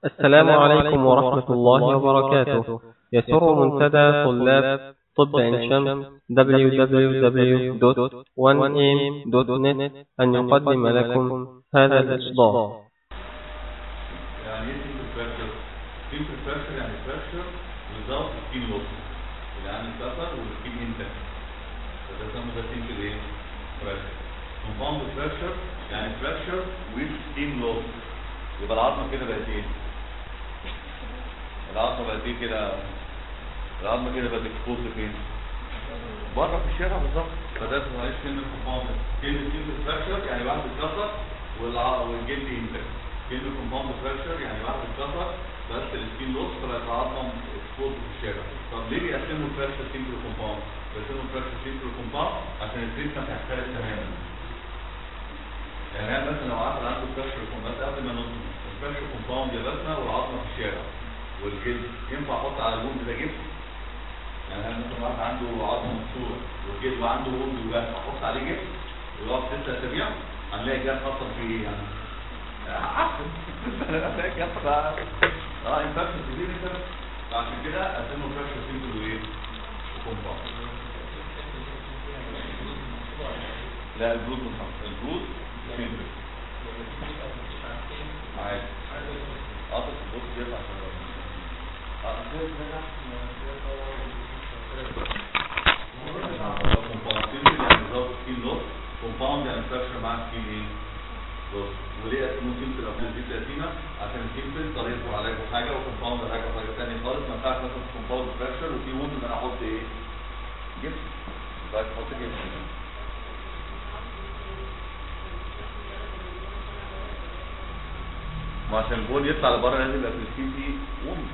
السلام عليكم ورحمة الله وبركاته يسر منتدى طلاب طب عين شمس www.1am.net أن يقدم لكم هذا الإصدار يعني ايه simple fracture؟ simple fracture يعني fracture without skin loss يعني اتكسر والسكين intact فده اسمه ده simple ايه؟ fracture compound fracture يعني fracture with skin loss يبقى العظمة كده بقت ايه؟ العظمة بقت ايه كده؟ العظمة كده بقت exposed فين؟ بره في الشارع بالظبط فده اسمه معلش كلمة compound كلمة simple fracture يعني واحد اتكسر والع- والجلد intact كلمة كومباوند فراكشر يعني واحد اتكسر بس السكين لوس طلعت العظمة اكسبوز في الشارع طب ليه بيقسموا الفراكشر سيمبل كومباوند؟ بيقسموا الفراكشر سيمبل كومباوند عشان التريتمنت هيختلف تماما يعني انا مثلا لو واحد عنده فراكشر كومباوند قبل ما نص الفراكشر كومباوند يا بسمة والعظمة في الشارع والجلد ينفع احط على الوند ده جبس يعني انا ممكن واحد عنده عظمة مكسورة والجلد وعنده وند وبس احط عليه جبس ويقعد ست اسابيع هنلاقي جاب حصل فيه ايه يعني عفن اه انفكشن كبير انت عشان كده قسموا فراكشر سيمبل وايه وكومباوند لا البرود منحط البرود سيمبل عادي اه بس البرود بيطلع عشان اه كومباوند سيمبل يعني ضغط سكين لوس كومباوند يعني فراكشر مع سكين ايه لوس وليه اسمه سيمبل او دي تقسيمه عشان سيمبل طريقته علاجه حاجه وكومباوند علاجه حاجه ثانيه خالص ما ينفعش مثلا في كومباوند فراكشر وفي وند ان انا احط ايه جبس بس احط جبس ما عشان البول يطلع لبره لازم يبقى في السكين فيه وند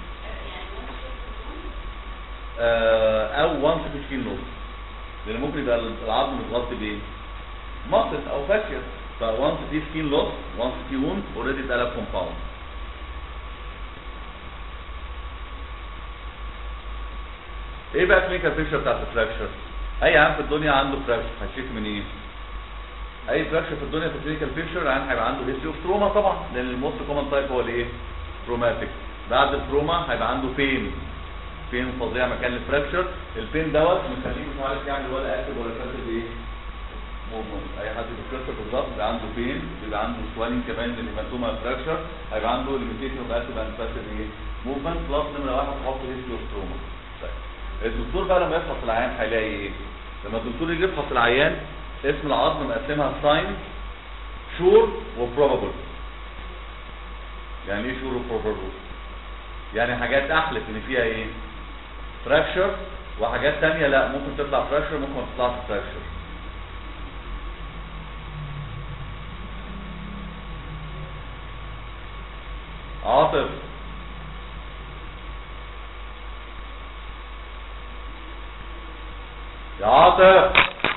آه او وانس في سكين لوس لان ممكن يبقى العظم متغطي بايه ماسل او فاشيا فوانس في سكين لوس وانس في ووند اوريدي اتقلب كومباوند ايه بقى كلينيكال بيكتشر بتاعت الفراكشر اي عام في الدنيا عنده فراكشر هتشتكي من ايه اي فراكشر في الدنيا في الكلينيكال بيكتشر يعني هيبقى عنده هيستري اوف تروما طبعا لان الموست كومن تايب هو الايه تروماتيك بعد التروما هيبقى عنده بين بين فظيع مكان الفراكشر البين دوت مخليه مش عارف يعمل ولا اكتب ولا كاتب ايه موفمنت اي حد بيتكسر بالظبط بيبقى عنده بين بيبقى عنده سوالين كمان للهيماتوما فراكشر هيبقى عنده ليميتيشن اوف اكتب اند باسيف ايه موفمنت بلس نمره واحد تحط هيستري اوف تروما الدكتور بقى لما يفحص العيان هيلاقي ايه لما الدكتور يجي يفحص العيان اسم العظم مقسمها ساين شور وبروبابل يعني ايه شور وبروبابل يعني حاجات احلف ان فيها ايه فراكشر وحاجات تانية لا ممكن تطلع فراكشر ممكن ما تطلعش فراكشر عاطف يا عاطف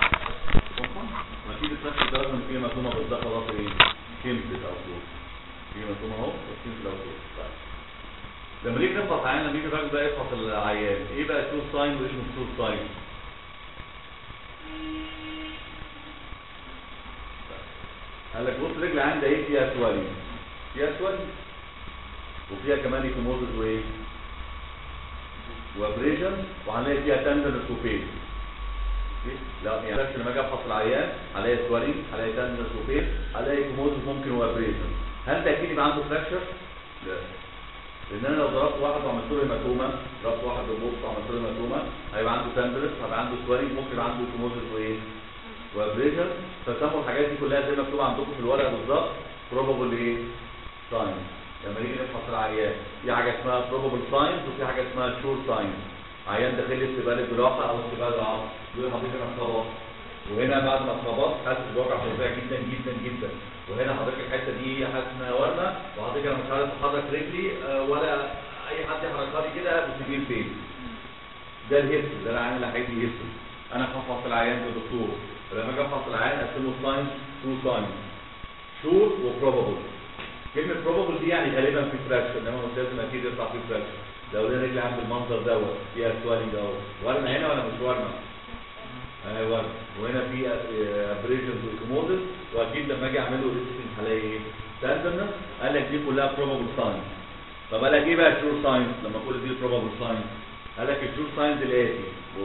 ما تيجي تفكر درجه ان في مكتومه بس ده خلاص ايه كلمه او صوت في مكتومه اهو بس كلمه او صوت طيب لما نيجي نفحص عيان لما يجي الراجل ده يفحص العيان ايه بقى شو ساين وايه مش شو ساين قال لك بص رجل عندها ايه فيها سوالين فيها سوالين وفيها كمان ايكوموزس وايه وابريشن وهنلاقي فيها تندنس وبين لا يعني بس لما اجي افحص العيان هلاقي سوالين هلاقي تندنس وبين هلاقي ايكوموزس ممكن وابريشن هل ده اكيد يبقى عنده فراكشر؟ لا لان انا لو ضربت واحد وعملت له هيماتوما ضربت واحد بالبوكس وعملت له هيماتوما هيبقى عنده تندرس هيبقى عنده سوالين ممكن يبقى عنده ايكوموزس وايه وابريشن فسموا الحاجات دي كلها زي ما مكتوب عندكم في الورقه بالظبط بروبابل ايه ساين لما نيجي نفحص العيان في حاجه اسمها بروبابل ساينز وفي حاجه اسمها شور ساينز عيان داخل لي استقبال الجراحه او استقبال العظم يقول حضرتك انا اتخبطت وهنا بعد ما اتخبطت حاسس بوجع فظيع جدا جدا جدا وهنا حضرتك الحته دي حاسس انها ورمه وحضرتك انا مش عارف احرك رجلي آه، ولا اي حد يحركها لي كده بسبيل فين ده الهيستوري ده العيان اللي هيدي هيستوري انا هفحص العيان كدكتور لما اجي افحص العيان اقسمه ساينز تو ساينز شور وبروبابل كلمة probable دي يعني غالبا في فراكشر انما مش لازم اكيد يطلع في فراكشر لو ده رجلي عند المنظر دوت فيها سوالينج اهو ورمه هنا ولا مش ورمه؟ اهي ورمه وهنا في ابريشنز وايكوموزس واكيد لما اجي اعمل له ريسكينج هلاقي ايه؟ تندرنس قال لك دي كلها probable signs طب قال لك ايه بقى الشور ساينس لما كل دي بروبابل ساينس قال لك الشور ساينس الاتي بص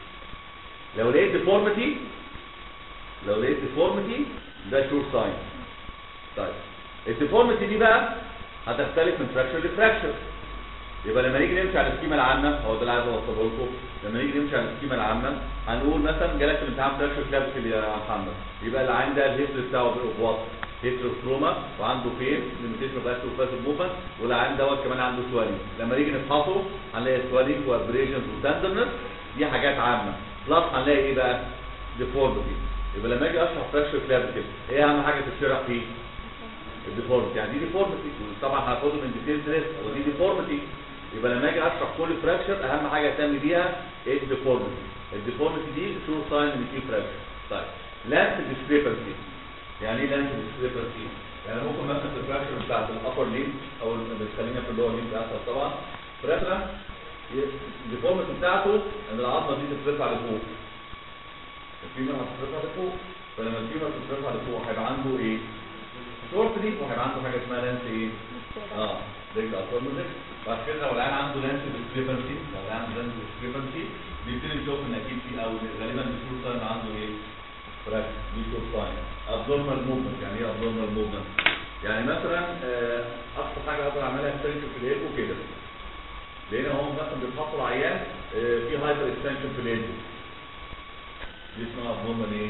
لو لقيت ديفورميتي لو لقيت ديفورميتي ده شور ساينس طيب الديفورميتي دي بقى هتختلف من فراكشر لفراكشر يبقى لما نيجي نمشي على السكيما العامه هو ده اللي عايز اوصله لكم لما نيجي نمشي على السكيما العامه هنقول مثلا جالك في الامتحان فراكشر كلابسكل يا محمد يبقى اللي عنده الهيستوري بتاعه بالاوبواط هيستوري تروما وعنده فين ليميتيشن اوف اكتيف باسيف موفمنت والعين دوت كمان عنده سوالينج لما نيجي نفحصه هنلاقي سوالينج وابريشنز وتندرنس دي حاجات عامه بلس هنلاقي ايه بقى ديفورميتي يبقى لما اجي اشرح فراكشر كلابسكل ايه اهم حاجه تتشرح فيه الديفورميتي يعني دي ديفورميتي طبعا هناخده من ديتيلز ليست ودي ديفورميتي يبقى لما اجي اشرح كل فراكشر اهم حاجه اهتم بيها ايه الديفورميتي الديفورميتي دي شور ساين ان في فراكشر طيب لانس ديسكريبنسي يعني ايه لانس ديسكريبنسي يعني ممكن مثلا في الفراكشر بتاعت الابر ليم او اللي بتخلينا في اللور ليم اسهل طبعا فراكشر الديفورميتي بتاعته ان العظمه دي تترفع لفوق الفيمر هتترفع لفوق فلما الفيمر تترفع لفوق هيبقى عنده ايه؟ شورت دي وهيبقى عنده حاجه اسمها لانس ايه؟ اه رجل اطول من رجل بعد كده لو العيان عنده لانس ديسكريبنسي لو العيان عنده لانس ديسكريبنسي بيبتدي نشوف ان اكيد في او غالبا الشور ساين عنده ايه؟ فراكشر دي شور ساين ابنورمال موفمنت يعني ايه ابنورمال موفمنت؟ يعني مثلا آه، اقصى حاجه اقدر اعملها اكستنشن في الهيلو كده لقينا هو مثلا بيتحطوا العيان آه، في هايبر اكستنشن في الهيلو دي اسمها ابنورمال ايه؟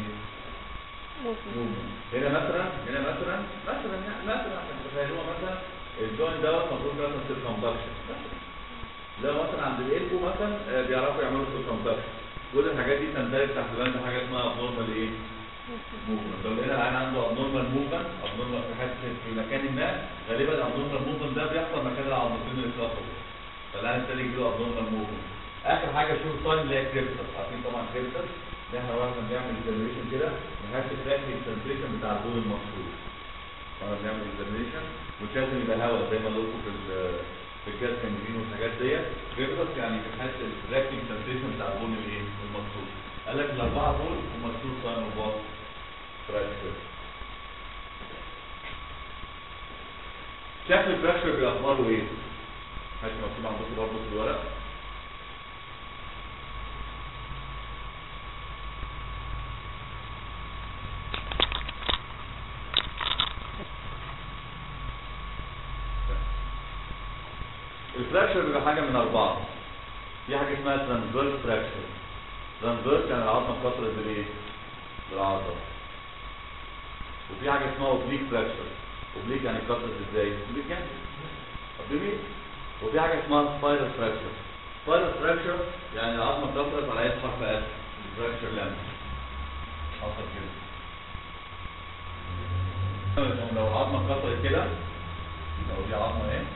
موفمنت هنا مثلا هنا مثلا مثلا يعني مثلا عشان تتخيلوها مثلا الجوين دوت المفروض مثلا سيركمبكشن لو مثلا عند الالبو مثلا آه، بيعرفوا يعملوا سيركمبكشن كل الحاجات دي تندرج تحت بند حاجه اسمها ابنورمال ايه؟ موفمنت لو لقينا العين عنده ابنورمال موفمنت ابنورمال في حته في مكان ما غالبا الابنورمال موفمنت ده بيحصل مكان العضلتين اللي اتكسروا فالعين التاني يجي له ابنورمال موفمنت اخر حاجه شور ساين اللي هي كريبتس عارفين طبعا كريبتس ده احنا واحنا بنعمل اكزامينشن كده نحس تلاقي الكونسنتريشن بتاع البول المفصول وانا بنعمل اكزامينشن مش لازم يبقى هواء زي ما قلت في ال- في الجاز كامبين والحاجات ديت كريبتس يعني بنحس الراكتنج سنسيشن بتاع البول الايه المفصول قال لك الاربعه دول هم شور ساين وباص فراكشر شكل الفراكشر باخباره ايه؟ ماشي مكتوب عندكم برضه في الورق الفراكشر بيبقى حاجه من اربعه في حاجه اسمها ترانسفيرس فراكشر ترانسفيرس يعني العظمه اتكسرت بالايه؟ بالعضله وفي حاجه اسمها اوبليك فراكشر اوبليك يعني اتكسرت ازاي؟ اوبليك يعني قدامي وفي حاجه اسمها سبايرال فراكشر سبايرال فراكشر يعني العظمه اتكسرت على يد حرف اس فراكشر لامس حصل كده لو العظمه اتكسرت كده لو دي عظمه ايه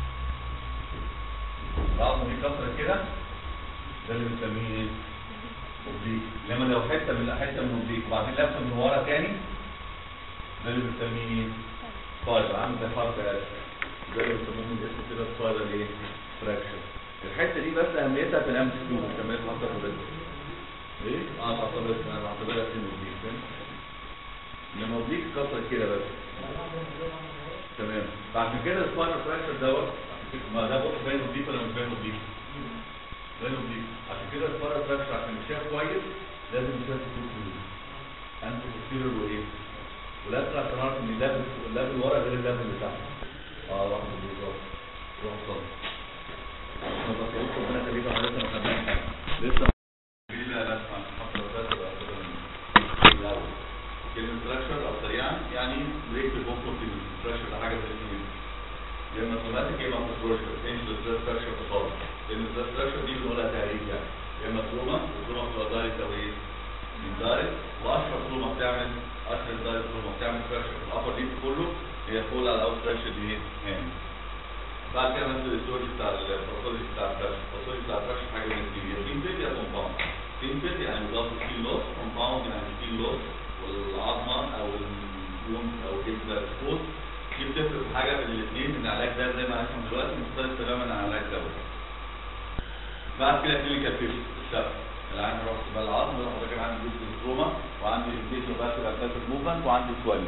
العظمه دي اتكسرت كده ده اللي بنسميه ايه؟ اوبليك لما لو حته من حته من اوبليك وبعدين لفه من ورا تاني ده اللي بنسميه ايه؟ سبايرال عامل زي حرف اس ده اللي بنسموه من اسمه كده سبايرال ايه؟ فراكشر الحته دي بس اهميتها في الام سي مش اهميتها حتى في الريتم ايه؟ اه تعتبر انا بعتبرها سين اوبليك فاهم؟ لما اوبليك اتكسر كده بس تمام فعشان كده السبايرال فراكشر دوت عشان كده- ما ده بص باين اوبليك ولا مش باين اوبليك؟ باين اوبليك عشان كده السبايرال فراكشر عشان يتشاف كويس لازم يتشاف في تو فيوز انت بوستيريور وايه؟ ولازم عشان اعرف ان الليفل الليفل ورا غير الليفل اللي تحت اه واحد بالظبط روح صلي انا بس قلت ربنا يخليك احنا لسه ما خدناش حاجه لسه لا لا حتى لو فات بقى كده من الاول كلمه فراكشر او سريعا يعني بريك البوم كونتينيوس فراكشر ده حاجه زي كده يا اما اوتوماتيك يا اما فراكشر انش ستريس فراكشر خالص لان الستريس فراكشر دي بنقولها تهريج يعني يا اما تروما التروما بتبقى دايركت او ايه؟ دايركت واشهر تروما بتعمل اشهر دايركت تروما بتعمل فراكشر في الابر ليف كله هي فول على الاوت فراكشر دي ايه؟ هاند بعد كده نزل الستوري بتاع الباثولوجي بتاع الفراكشر الباثولوجي بتاع الفراكشر حاجه من دي يا تيمبل يا كومباوند تيمبل يعني مضاد ستيل لوس كومباوند يعني ستيل لوس والعظمه او اليوم او الجسم ده اكسبوز دي بتفرق في حاجه بين الاثنين ان العلاج ده زي ما هنفهم دلوقتي مختلف تماما عن العلاج دوت بعد كده كلينيكال بيشن الشرح العين رحت بقى العظم رحت كان عندي جزء تروما وعندي انفيشن باسل اتاك موفمنت وعندي سوالي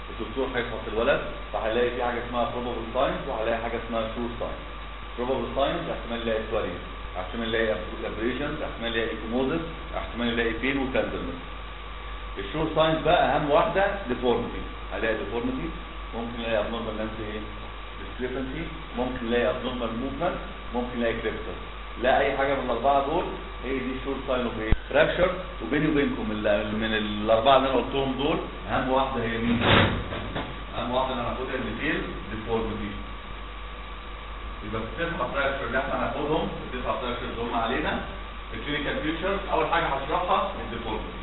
الدكتور هيفحص الولد فهيلاقي في حاجه اسمها probable signs وهيلاقي حاجه اسمها sure signs probable signs احتمال يلاقي swelling احتمال يلاقي abrasions احتمال يلاقي ecchymosis احتمال يلاقي pain وتندرنس الشور ساينز بقى اهم واحده deformity هلاقي deformity ممكن الاقي abnormal length ايه discrepancy ممكن الاقي abnormal movement ممكن الاقي crepus لا اي حاجه من الاربعه دول هي دي شور ساين اوف ايه فراكشر وبيني وبينكم ال- من الاربعه اللي انا قلتهم دول اهم واحده هي مين اهم واحده اللي انا هاخدها الديتيل deformity يبقى في التسعه فراكشر اللي احنا هناخدهم التسعه فراكشر اللي هم علينا الكلينيكال فيوتشر اول حاجه هشرحها الديفورميتي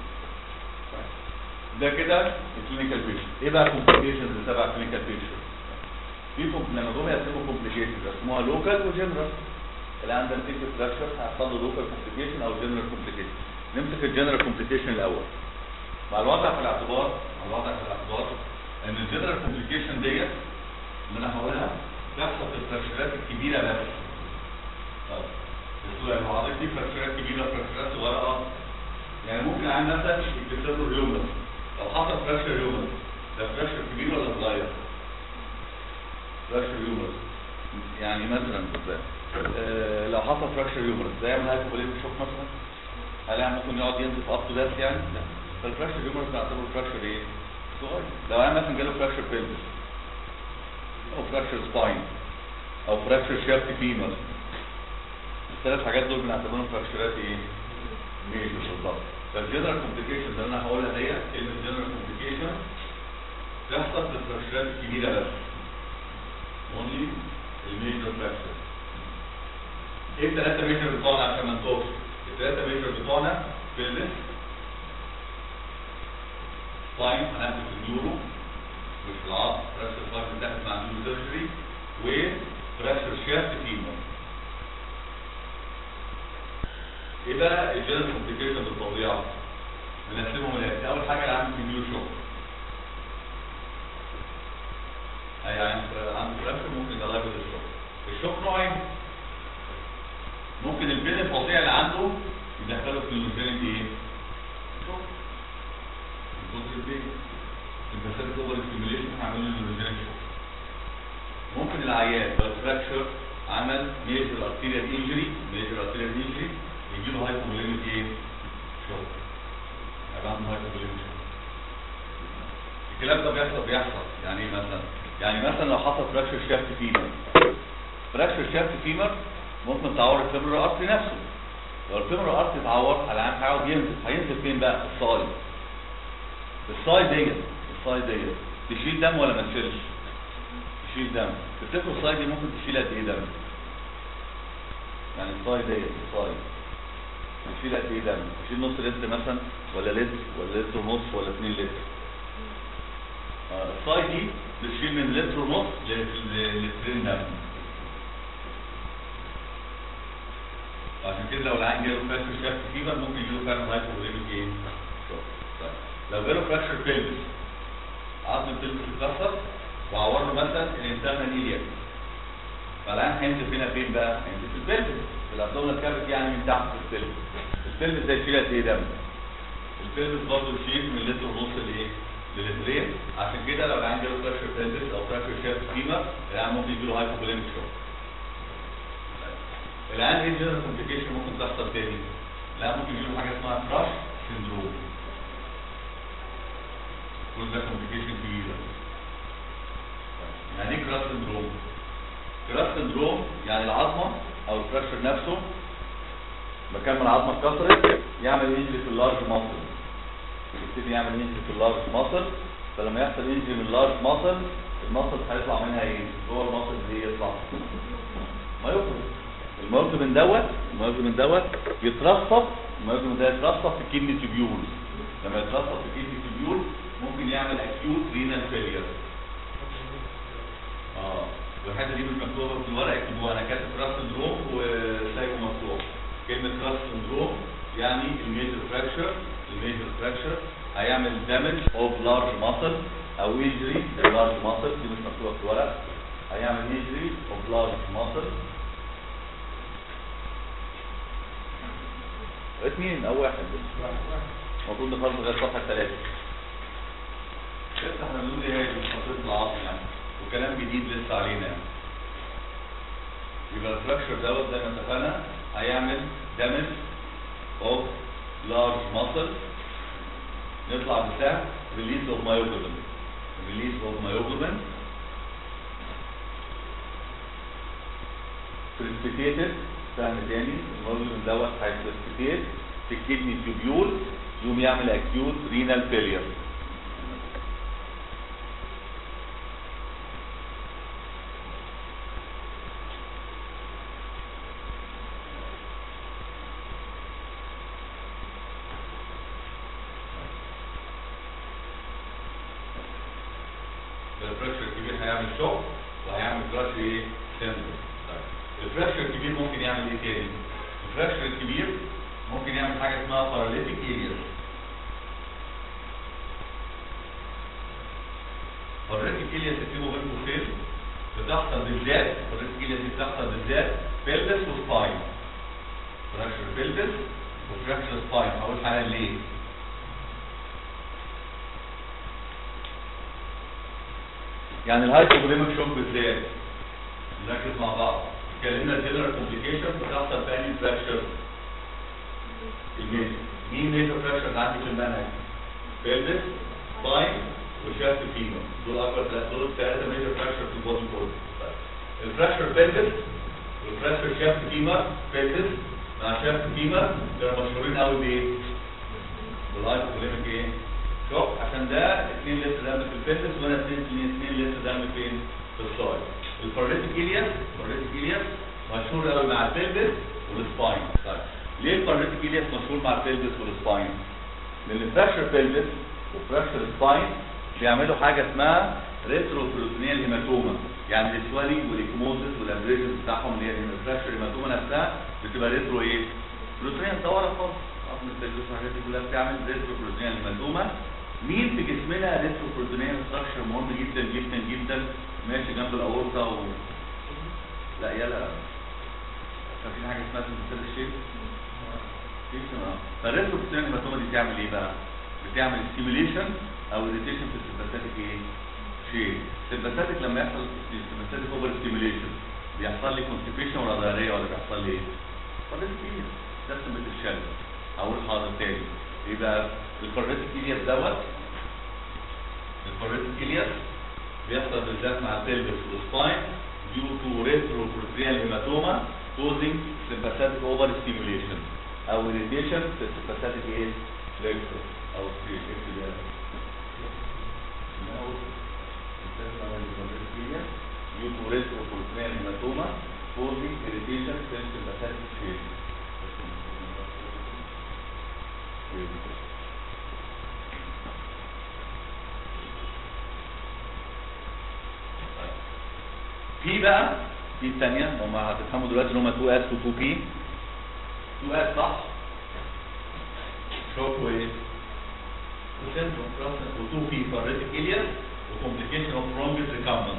ده كده الكلينيكال فيوتشر ايه بقى كومبليكيشنز اللي تبع الكلينيكال فيوتشر في كوم- لما جم يقسموا كومبليكيشنز يقسموها لوكال وجنرال اللي عندنا تيجي فراكشر هيحصل له لوكال كومبليكيشن او جنرال كومبليكيشن نمسك الجنرال كومبليكيشن الاول مع الوضع في الاعتبار مع الوضع في الاعتبار ان الجنرال كومبليكيشن ديت اللي انا هقولها بتحصل في الفراكشرات الكبيره بس طيب السؤال هو حضرتك دي فراكشرات كبيره فراكشرات صغيره اه يعني ممكن عن مثلا يكتسر له اليومرس لو حصل فراكشر يومرس ده فراكشر كبير ولا صغير؟ فراكشر يومرس يعني مثلا آه لو حصل فراكشر يومرس ده يعمل هايبوبوليميك شوك مثلا هل يعني ممكن يقعد ينزف اب تو ذات يعني؟ لا فالفراكشر يومرس بنعتبره فراكشر ايه؟ صغير لو يعني مثلا جاله فراكشر بيلفس او فراكشر سباين او فراكشر شافت فيمر الثلاث حاجات دول بنعتبرهم فراكشرات ايه؟ ميجر بالظبط فالجنرال كومبليكيشن اللي انا هقولها ديت كلمه جنرال كومبليكيشن تحصل في الفراكشرات الكبيره بس اونلي الميجر فراكشر ايه الثلاثه ميجر بتوعنا عشان ما نتوهش الثلاثه ميجر بتوعنا بيلس ساين هناخد في النيورو مش في العظم فراكشر ساين بتاخد مع النيورو سيرجري وفراكشر شافت فيمر ايه بقى الجنرال كومبليكيشن بالطبيعه بنقسمهم لاتي اول حاجه اللي عنده نيو شوك اي عنده عنده فراكشر ممكن يغير الشوك الشوك نوعين ممكن البين الفظيع اللي عنده يدخله في نيوروجينيك ايه شوك من كتر البين البسات اوفر ستيميوليشن هعمل له نيوروجينيك شوك ممكن العيان لو فراكشر عمل ميجر ارتيريال انجري ميجر ارتيريال انجري يجي له هايبوبوليميك ايه؟ شوك هيبقى عنده هايبوبوليميك شوك الكلام ده بيحصل بيحصل يعني ايه مثلا؟ يعني مثلا لو حصل فراكشر شافت فيمر فراكشر شافت فيمر ممكن تعور الفيمر ارتري نفسه لو الفيمر ارتري اتعور العيان هيقعد ينزل هينزل فين بقى؟ الصاي الصاي ديت الصاي ديت تشيل دم ولا ما تشيلش؟ تشيل دم تفتكروا الصاي دي ممكن تشيل قد ايه دم؟ يعني الصاي ديت الصاي تشيل قد ايه دم؟ تشيل نص لتر مثلا ولا لتر ولا لتر ونص ولا 2 لتر؟ آه الصاي دي بتشيل من لتر ونص ل- ل- لترين دم عشان كده لو العين جاله فراكشر شافت فيبر ممكن يجيله فعلا هايبوبوليميك ايه؟ شوك. طيب. لو جاله فراكشر بيلفس عظم البلفس اتكسر وعور له مثلا الانترنال ايليا فالعين هينزل فينا فين بقى؟ هينزل في البلفس في الابدومينال كافيتي يعني من تحت في البلفس البلفس ده يشيل قد ايه دم؟ البلفس برضه يشيل من لتر ونص لايه؟ للترين عشان كده لو العين جاله فراكشر بلفس او فراكشر شافت فيمر العين ممكن يجيله هايبوبوليميك شوك الان ايه جنرال كومبليكيشن ممكن تحصل تاني؟ لا ممكن يجيله حاجه اسمها كراش سندروم كل ده كومبليكيشن كبيره يعني ايه كراش سندروم؟ كراش سندروم يعني العظمه او الفراكشر نفسه مكان ما العظمه اتكسرت يعمل انجري في اللارج ماسل يبتدي يعمل انجري في اللارج ماسل فلما يحصل انجري من اللارج ماسل الماسل هيطلع منها ايه؟ جوه الماسل دي يطلع ما يخرج الميوكلوبين دوت الميوكلوبين دوت يترسب الميوكلوبين ده يترسب في الكدني تيبيولز لما يترسب في الكدني تيبيول ممكن يعمل اكيوت رينال فيلير اه والحته دي مش مكتوبه في الورق اكتبوها انا كاتب كراس سندروم وسايبه مفتوح كلمه كراس سندروم يعني الميجر فراكشر الميجر فراكشر هيعمل دامج اوف لارج ماسل او انجري لارج ماسل دي مش مكتوبه في الورق هيعمل انجري اوف لارج ماسل اثنين او واحد المفروض نخلص لغايه صفحه ثلاثه افتح احنا بنقول دي هي مخصصة العظم يعني وكلام جديد لسه علينا يعني يبقى الفراكشر دوت زي ما اتفقنا هيعمل دامج اوف لارج ماسل نطلع بسهم ريليز اوف مايوجلوبين ريليز اوف مايوجلوبين بريسبيتيتد سهم تاني المايوجلوبين دوت هيبريسبيتيت في الكدني تيوبيول يقوم يعمل اكيوت رينال فيلير الفراكشر الكبير هيعمل شوك وهيعمل كراش ايه سندروم الفراكشر الكبير ممكن يعمل ايه تاني الفراكشر الكبير ممكن يعمل حاجه اسمها باراليتيك ارياز باراليتيك ارياز تكتبوا بينكم فين بتحصل بالذات باراليتيك ارياز دي بتحصل بالذات بيلبس وسباين فراكشر بيلبس وفراكشر سباين اول حاجه ليه يعني الهايبوبوليميك شوك بالذات نركز مع بعض اتكلمنا جنرال كومبليكيشن بتحصل في انهي فراكشر الميجر مين ميجر فراكشر عندي في المنهج بيلبس سباين وشاست فيمر دول اكبر ثلاث دول ثلاثه ميجر فراكشر في البودي كله الفراكشر بيلبس والفراكشر شاست فيمر بيلبس مع شاست فيمر دول مشهورين قوي بايه؟ بالهايبوبوليميك ايه؟ شوك عشان ده 2 لتر دم في البيلبس وانا 2 2 لتر دم فين؟ في الصايد الفاريتيك إلياس الفاريتيك إلياس مشهور قوي مع البيلبس والسباين طيب ليه الفاريتيك إلياس مشهور مع البيلبس والسباين؟ لأن الفراكشر بيلبس وفراكشر سباين بيعملوا حاجة اسمها ريترو بروتينيال هيماتوما يعني السوالينج والاكموزس والابريشن بتاعهم اللي هي الفراكشر هيماتوما نفسها بتبقى ريترو ايه؟ بروتينيال صورة خالص عظم التجلس والحاجات دي كلها بتعمل ريترو بروتينيال هيماتوما مين في جسمنا ريترو بروتينيال ستراكشر مهم جدا جدا جدا ماشي جنب الاورطه و لا يلا كان في حاجه اسمها سنتر الشيب فالريترو بروتينيال هيماتوما دي بتعمل ايه بقى؟ بتعمل ستيميوليشن او اريتيشن في السمباثيك ايه؟ شيء السمباثيك لما يحصل السمباثيك اوفر ستيميوليشن بيحصل لي كونستيبيشن ولا ضرريه ولا بيحصل لي ايه؟ فده كتير ده سمباثيك الشلل اقول حاضر تاني يبقى الكوريتيك إلياس دوت الكوريتيك إلياس بيحصل بالذات مع البلبس والسباين due to retroperitoneal hematoma causing sympathetic overstimulation او irritation في sympathetic ايه plexus او في due to retroperitoneal hematoma causing irritation في sympathetic shape في بقى في الثانية هم هتفهموا دلوقتي ان هم 2 اس و 2 بي 2 اس صح شوك وايه وسندروم و 2 بي فاريتيك إلياس وكومبليكيشن اوف برونجيت ريكامبنس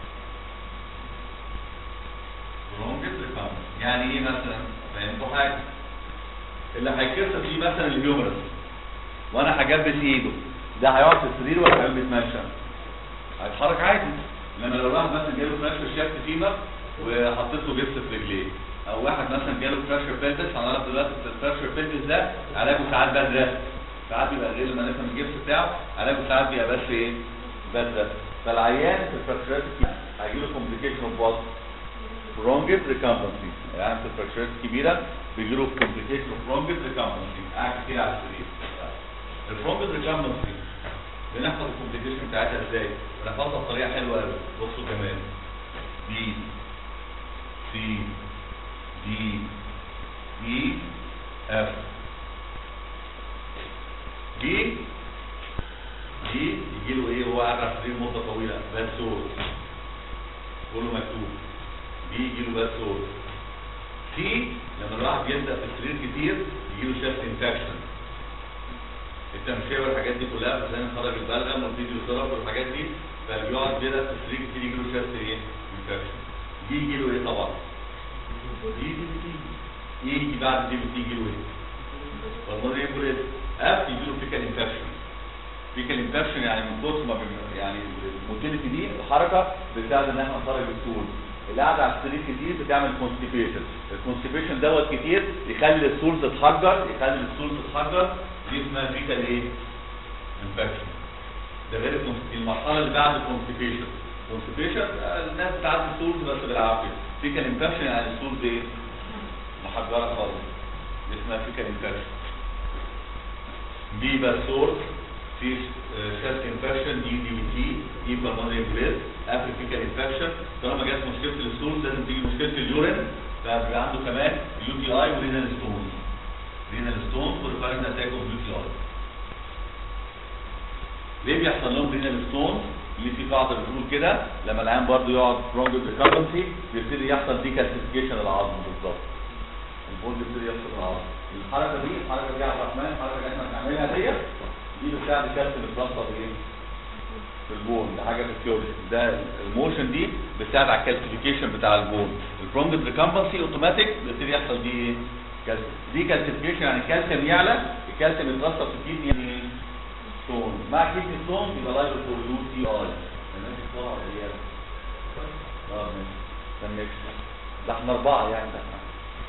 برونجيت ريكامبنس يعني ايه مثلا فهمتوا حاجة اللي هيكسر فيه مثلا الهيومرس وانا هجبس ايده ده هيقعد في السرير ولا هيقعد بيتمشى هيتحرك عادي لما لو واحد مثلا جاله فراشر شافت فيبر وحطيت له جبس في رجليه او واحد مثلا جاله فراشر بيلبس هنعرف دلوقتي الفراشر بيلبس ده علاجه ساعات بدرس ساعات بيبقى غير لما نفهم الجبس بتاعه علاجه ساعات بيبقى بس ايه بدرس فالعيان في الفراشرات هيجي له كومبليكيشن اوف وات برونجيت ريكامبنسي يعني في الفراشرات الكبيره بيجي له كومبليكيشن اوف برونجيت ريكامبنسي قاعد كتير على السرير البرونجيت ريكامبنسي بنحفظ الكومبليكيشن بتاعتها ازاي؟ بنحفظها بطريقه حلوه قوي بصوا كمان بي سي دي اي اف بي دي يجي له ايه وهو قاعد على السرير مده طويله باد سور كله مكتوب بي يجي له باد سور سي لما الواحد بيبدا في السرير كتير يجي له شاست انفكشن التمشيه والحاجات دي كلها فزي خرج البلغم والفيديو ثيرابي والحاجات دي فاللي بيقعد كده في السرير كتير يجي له شاست ايه؟ انفكشن دي يجي له ايه طبعا؟ دي دي بي تي يجي بعد دي بي تي يجي له ايه؟ فالمرض يقول ايه؟ اف يجي له فيكال انفكشن فيكال انفكشن يعني من كتر ما بن- يعني الموتيليتي دي الحركه بتساعد ان احنا نخرج السول القعده على السرير كتير بتعمل كونستيبيشن الكونستيبيشن دوت كتير يخلي السول تتحجر يخلي السول تتحجر دي اسمها فيكال ايه؟ انفكشن ده غير الكونس- المرحله اللي بعد الكونستيبيشن كونستيبيشن الناس بتعدي السولز بس بالعافيه فيكال انفكشن يعني السولز ايه؟ محجره خالص دي اسمها فيكال انفكشن بيبقى سورس في شاست انفكشن دي دي تي دي بالمونري بليد قبل فيكال انفكشن طالما جت مشكله السورس لازم تيجي مشكله اليورين فبيبقى عنده كمان يو تي اي ورينال ستونز رينال ستونز وريفرنت اتاك اوف يو تي اي ليه بيحصل لهم رينال ستونز اللي في قاعده بتقول كده لما العيان برضه يقعد برونج ريكارنسي بيبتدي يحصل دي كالسيفيكيشن العظم بالظبط البول بيبتدي يفصل العظم الحركه دي الحركه دي يا عبد الرحمن الحركه اللي احنا بنعملها ديت دي بتساعد كالسيوم يترسب ايه في البون ده حاجه فيسيولوجي ده الموشن دي بتساعد على الكالسيفيكيشن بتاع البون البرونج ريكامبنسي اوتوماتيك بيبتدي يحصل دي ايه كالسيوم دي كالسيفيكيشن يعني الكالسيوم يعلى الكالسيوم يترسب في الكدني يعني ستون مع كدني ستون يبقى لايبل فور يو تي اي تمام بسرعه ولا ايه اه ماشي تمام ده احنا اربعه يعني ده احنا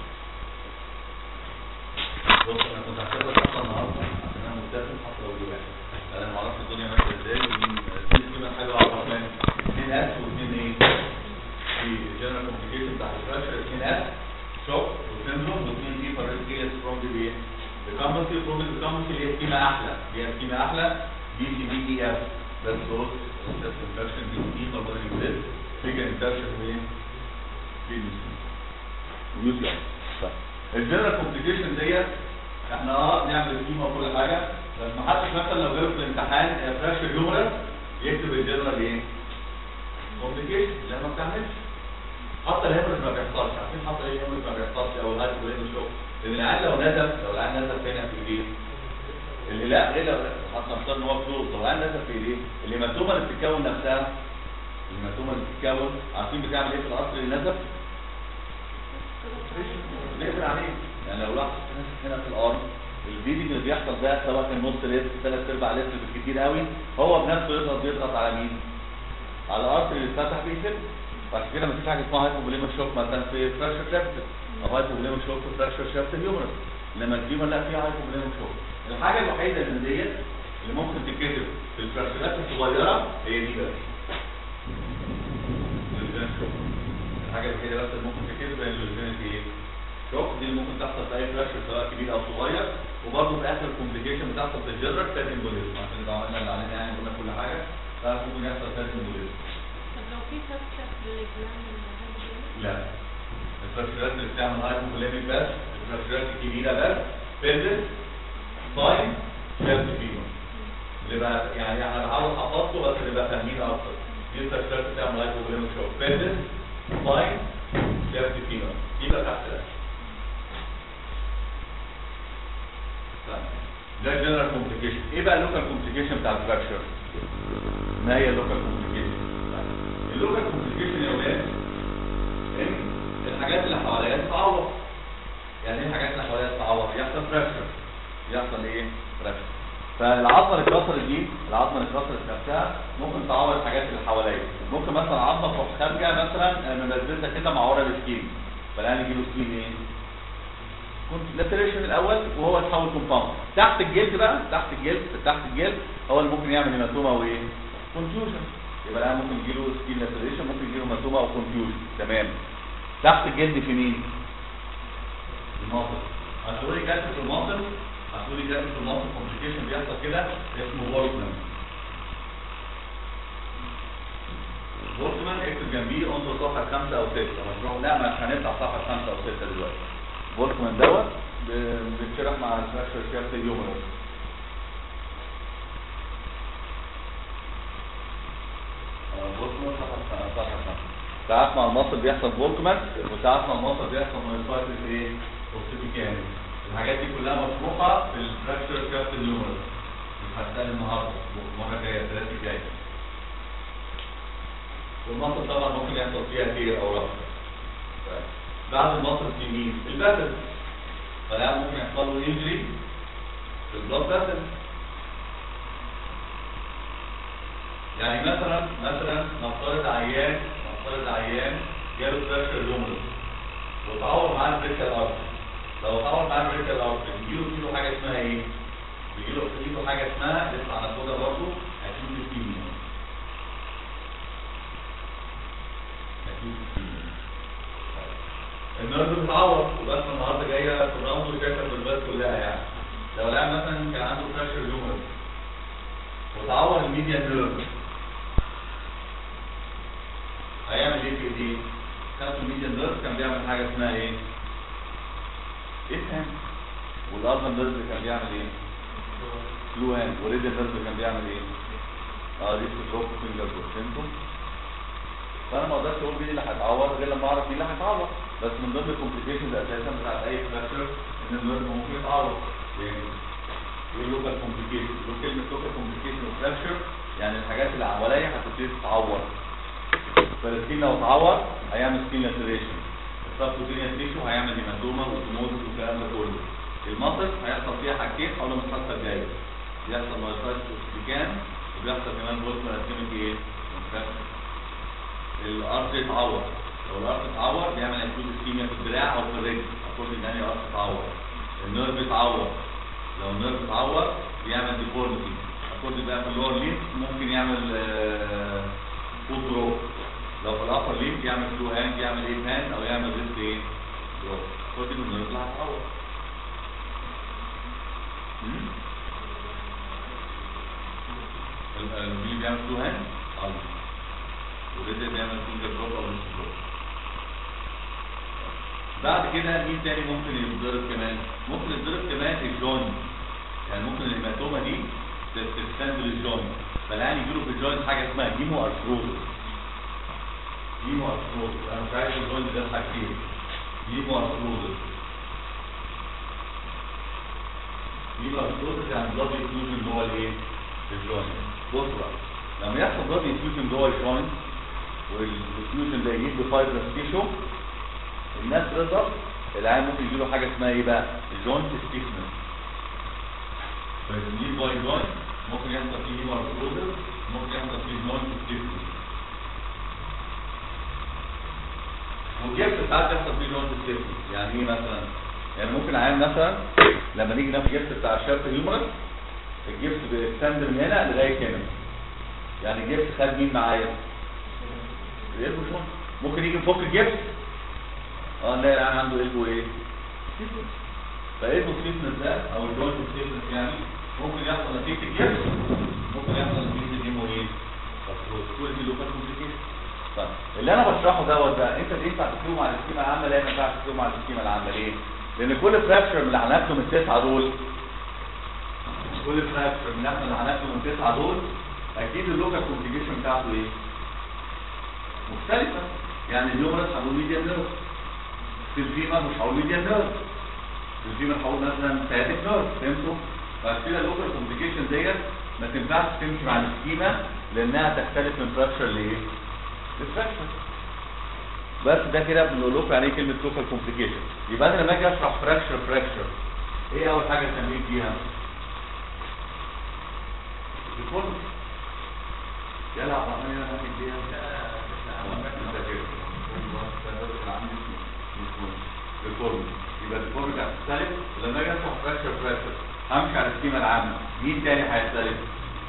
بص انا كنت هحسبها الحصه النهارده عشان انا ملتزم حصه اول واحد انا ما اعرفش الدنيا ماشيه ازاي ومين مين كمان حاجه على الرحمن اثنين اس واثنين ايه في جنرال كومبليكيشن بتاع الفراكشر اثنين اس شوك وسندروم واثنين دي باراليتيس فروم دي ايه الكامبسي فروم الكامبسي اللي هي سكيما احلى اللي هي سكيما احلى دي سي بي دي اف بس صوت سيست انفكشن دي سي مالبري بليد فيجر انفكشن وايه في ويوزر الجنرال كومبليكيشن ديت احنا اه بنعمل سكيما وكل حاجه بس ما حدش مثلا لو جاله في الامتحان فراكشر يومرس يكتب الجنرال ايه؟ كومبليكيشن لا ما بتعملش حتى الهيمرس ما بيحصلش عارفين حتى ايه الهيمرس ما بيحصلش او الهايبوبوليميك شوك لان العيان لو نزف لو العيان نزف هنا في ايديه اللي لا غير لو حتى نفترض ان هو كلوز لو العيان نزف في ايديه الهيماتوما اللي بتتكون نفسها الهيماتوما اللي بتتكون عارفين بتعمل ايه في القصر اللي نزف؟ نقفل عليه يعني لو لاحظت ناس هنا في الارض البيدنج اللي بيحصل ده سواء كان نص لتر ثلاث ارباع لتر بالكتير قوي هو بنفسه يضغط بيضغط على مين؟ على الارض اللي اتفتح بيقفل فعشان كده مفيش حاجه اسمها هايبوبوليميك شوك مثلا في فراكشر شافت او هايبوبوليميك شوك في فراكشر شافت اليومرس انما الجيمر لا فيها هايبوبوليميك شوك الحاجه الوحيده اللي ديت اللي ممكن تتكتب في الفراكشرات الصغيره هي دي بس الجين شوك الحاجه الوحيده بس اللي ممكن تتكتب هي الجين ايه؟ شوك دي اللي ممكن تحصل في اي فراكشر سواء كبير او صغير وبرضه في اخر كومبليكيشن بتحصل في الجدرك فات امبوليزم عشان نبقى عملنا اللي علينا يعني قلنا كل حاجه فممكن يحصل فات امبوليزم طب لو في فراكشر في الجنان لا الفراكشرات اللي بتعمل هايبوبوليميك بس الفراكشرات الكبيره بس بيلز ساين شيفت فيما اللي بقى يعني انا بحاول احفظه بس اللي بقى فاهمين اكتر دي الفراكشرات اللي بتعمل هايبوبوليميك شوك بيلز ساين شيفت فيما يبقى تحت ده ده جنرال كومبليكيشن ايه بقى اللوكال كومبليكيشن بتاع الفراكشر ما هي اللوكال كومبليكيشن اللوكال كومبليكيشن يا ولاد ان الحاجات اللي حواليها تتعوض يعني ايه الحاجات اللي حواليها تتعوض يحصل فراكشر يحصل ايه فراكشر فالعظمه اللي اتكسرت دي العظمه اللي اتكسرت نفسها ممكن تعور الحاجات اللي حواليها ممكن مثلا عظمه تروح خارجه مثلا مبززه كده معوره السكين فالان يجي له سكين ايه لاتريشن الاول وهو يتحول كومباوند تحت الجلد بقى تحت الجلد تحت الجلد هو اللي ممكن يعمل هيماتوما وايه كونفيوجن يبقى الان ممكن يجي له سكين لاتريشن ممكن يجي له هيماتوما او كونفيوجن تمام تحت الجلد في مين الماصل هتقولي جالس في الماصل هتقولي جالس في الماصل كومبليكيشن بيحصل كده اسمه بورتمان بورتمان اكتب جنبيه انظر صفحه خمسه او سته مشروع لا مش هنطلع صفحه خمسه او سته دلوقتي بورتمان دوت ب- بيتشرح مع الفراكشر شافت اليومرس آه، بورتمان صفحه صفحه خمسه ساعات مع المصل بيحصل بورتمان وساعات مع المصل بيحصل مايوسايتس ايه؟ اوستيبيكاني الحاجات دي كلها مشروحه في الفراكشر شافت اليومرس مش هتسال النهارده المره الجايه الثلاث الجايه والمصل طبعا ممكن يحصل فيها تير او رفع بعد المصل في مين؟ الباسل فالآن ممكن يحصل له انجري في البلاد باسل يعني مثلا مثلا نفترض عيان نفترض عيان جاله فراكشر لومرس وتعور معاه البريكال ارتري لو تعور معاه البريكال ارتري بيجيله فيه حاجه اسمها ايه؟ بيجيله فيه حاجه اسمها لسه هناخدها برضه اكيوت اسكيميا اكيوت اسكيميا النيرف بتتعور وبس النهارده جايه في الراوند وشايفه في البلد كلها يعني لو لاعب مثلا كان عنده فراكشر لومرس وتعور الميديا نيرف هيعمل ايه في ايديه؟ خدوا الميديا نيرف كان بيعمل حاجه اسمها ايه؟ افهم والارض نيرف كان بيعمل ايه؟ فلو هاند وريدل نيرف كان بيعمل ايه؟ اه دي ستروك فينجر بورسنتو فانا ما اقدرش اقول مين اللي هيتعور غير لما اعرف مين اللي هيتعور بس من ضمن الكومبليكيشنز اساسا بتاعت اي فراكشر ان النيرف ممكن يتعور يعني ايه لوكال كومبليكيشن كلمه لوكال كومبليكيشن وفراكشر يعني الحاجات اللي حواليا هتبتدي تتعور فالسكين لو اتعور هيعمل سكين لاتريشن السبكوتينيوس تيشو هيعمل هيماتوما وتوموزس والكلام ده كله المصل هيحصل فيها حاجتين حول ما الحصه الجايه بيحصل مايوسايتس اوستيكان وبيحصل كمان بولتون اسكيميك ايه؟ الارض يتعور لو الارض اتعور بيعمل اكيوت اسكيميا في الدراع او في الرجل اكورد ان هي الارض اتعور النيرف اتعور لو النيرف اتعور بيعمل ديفورميتي اكورد بقى في اللور لينس ممكن يعمل فود دروب لو في الابر لينس يعمل فلو هاند يعمل ايه هاند او يعمل ريست ايه دروب اكورد ان النيرف اللي هتتعور مم؟ ال- ال- مين اللي بيعمل فلو هاند؟ الله وريست بيعمل فينجر دروب او ريست دروب بعد كده مين تاني ممكن يتضرب كمان؟ ممكن يتضرب كمان الجوينت يعني ممكن الهيماتوما دي تستند للجوينت فالان يجيله في الجوينت حاجه اسمها هيمو ارثروزس هيمو ارثروزس انا مش عايز الجوينت ده حاجتين هيمو ارثروزس هيمو ارثروزس يعني بلاد انفيوجن جوه الايه؟ الجوينت بص بقى لما يحصل بلاد انفيوجن جوه الجوينت والانفيوجن ده يجيب فايبرس تيشو الناس رضا العيان ممكن يجيله حاجه اسمها ايه بقى الجوينت ستيفنس فالجين باي جوينت ممكن يحصل فيه هيمارثروزس ممكن يحصل فيه جوينت ستيفنس والجبس ساعات يحصل فيه جوينت ستيفنس يعني ايه مثلا يعني ممكن عيان مثلا لما نيجي ناخد الجبس بتاع الشاب هيومرس الجبس بيكستند من هنا لغايه هنا يعني الجبس خد مين معايا؟ القلب شويه ممكن يجي نفك الجبس اه نلاقي العيان عنده قلبه ايه؟ فقلبه ستيفنس ده او الجوينت ستيفنس يعني ممكن يحصل نتيجه الجبس ممكن يحصل نتيجه الهيمو ايه؟ كل دي لوكال كومبليكيشن طيب اللي انا بشرحه دوت بقى انت ينفع تكتبه مع السكيما العامه لا ما ينفعش تكتبه مع السكيما العامه ليه؟ لان كل فراكشر من اللي هناخده من التسعه دول كل فراكشر من اللي هناخده من التسعه دول اكيد اللوكال كومبليكيشن بتاعته ايه؟ مختلفه يعني الهيومرس هنقول ميديان نيرف في الفيما مش هقول ميديان نيرف في الفيما هقول مثلا سياتيك نيرف فهمتوا؟ بعد كده اللوكال كومبليكيشن ديت ما تنفعش تمشي مع السكيما لانها تختلف من فراكشر لايه؟ لفراكشر بس ده كده بنقول لكم يعني ايه كلمه لوكال كومبليكيشن يبقى انا لما اجي اشرح فراكشر فراكشر ايه اول حاجه تسميه فيها؟ الفورم يلا عبد الرحمن انا هاجي فيها الفورم يبقى الفورم هتختلف ولما اجي اشرح فراكشر فراكشر همشي على السكيما العامه مين تاني هيختلف؟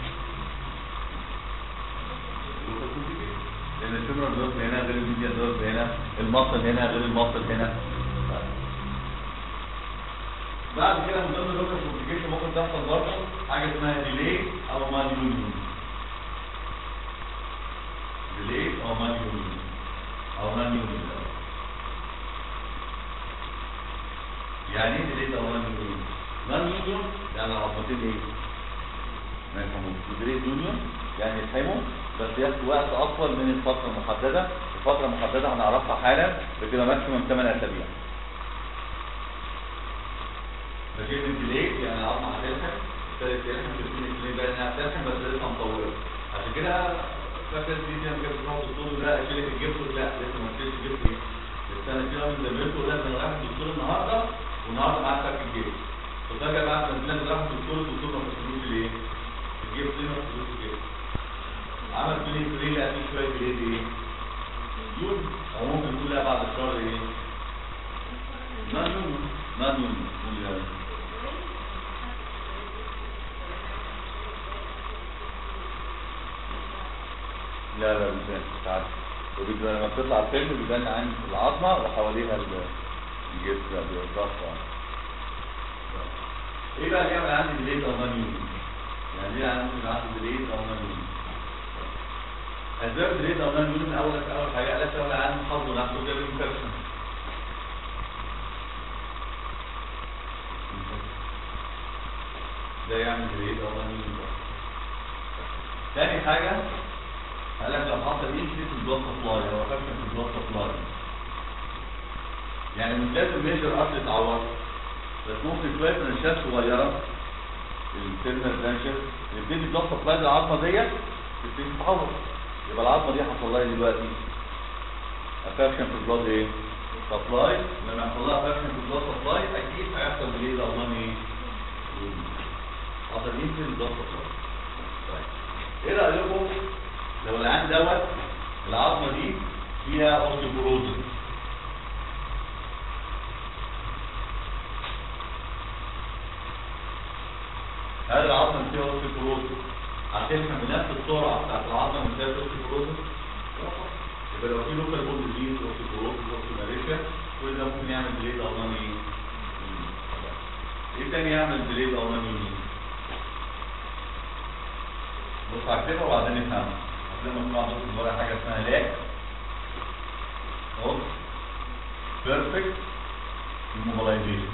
لان الفيمورال نيرف هنا غير الميديا نيرف هنا المصل هنا غير المصل هنا بعد كده من ضمن اللوكال كومبليكيشن ممكن تحصل برضه حاجه اسمها ديلي او مان يونيون ديلي او مان يونيون او مان يونيون يعني ايه ديلي او مان يونيون؟ مان يونيون يعني العظمتين ايه؟ ما يفهموش ديلي يونيون يعني يفهموا بس ياخد وقت اطول من الفتره المحدده الفتره المحدده هنعرفها حالا بتبقى ماكسيموم 8 اسابيع فكلمة ديلي يعني العظمة هتلحق ابتدت تلحق تبتدي الديلي بقى انها بتلحق بس لسه مطولة عشان كده فاكر دي دي لما كانت بتروح الدكتور لا اشيلك الجبس لا لسه ما اشيلش الجبس ايه لسه انا كده من زميلته لا انا رايح الدكتور النهارده والنهارده معاه فك الجبس ففجأة بعد ما طلعت راح الدكتور الدكتور ما فكروش ليه؟ الجبس ليه ما فكروش الجبس؟ ايه؟ نان يونيون نان يونيون قول يا ولد. لا لا بيبان تعال وبيبقى لما بتطلع الفيلم بيبان عن العظمه وحواليها ال- الجسم ده بالظبط ايه بقى اللي يعمل عندي ديليت او نان يونيون؟ يعني ليه عندي يبقى عندي ديليت او نان يونيون؟ اسباب ديليت او نان يونيون اول اول حاجه قالت اول عندي حظ نفسه ده الانفكشن ده يعمل ديليت او نان يونيون تاني حاجه قال لك لو حصل انكريس في البلاد سبلاي او افكشن في البلاد سبلاي يعني مش لازم ميجر ارتري تعور بس ممكن شويه برانشات صغيره التيرنال برانشز يبتدي البلاد سبلاي العظمه ديت تبتدي تتعور يبقى العظمه دي حصل لها إيه دلوقتي افكشن في البلاد ايه؟ سبلاي لما يحصل لها افكشن في البلاد سبلاي اكيد هيحصل ديلي ضمان ايه؟ حصل انكريس في البلاد سبلاي طيب ايه رايكم لو العين دوت العظمه دي فيها اوستيوبروزس هل العظمه اللي فيها اوستيوبروزس هتفهم بنفس السرعه بتاعت العظمه اللي فيها اوستيوبروزس يبقى لو في لوكال بول ديزيز اوستيوبروزس اوستيوماليشيا كل ده ممكن يعمل ديلي ضمان ايه؟ ايه تاني يعمل ديلي ضمان ايه؟ بص هكتبها وبعدين نفهمها هتلاقي مكتوب عندكم ورا حاجه اسمها لاك اوف بيرفكت immobilization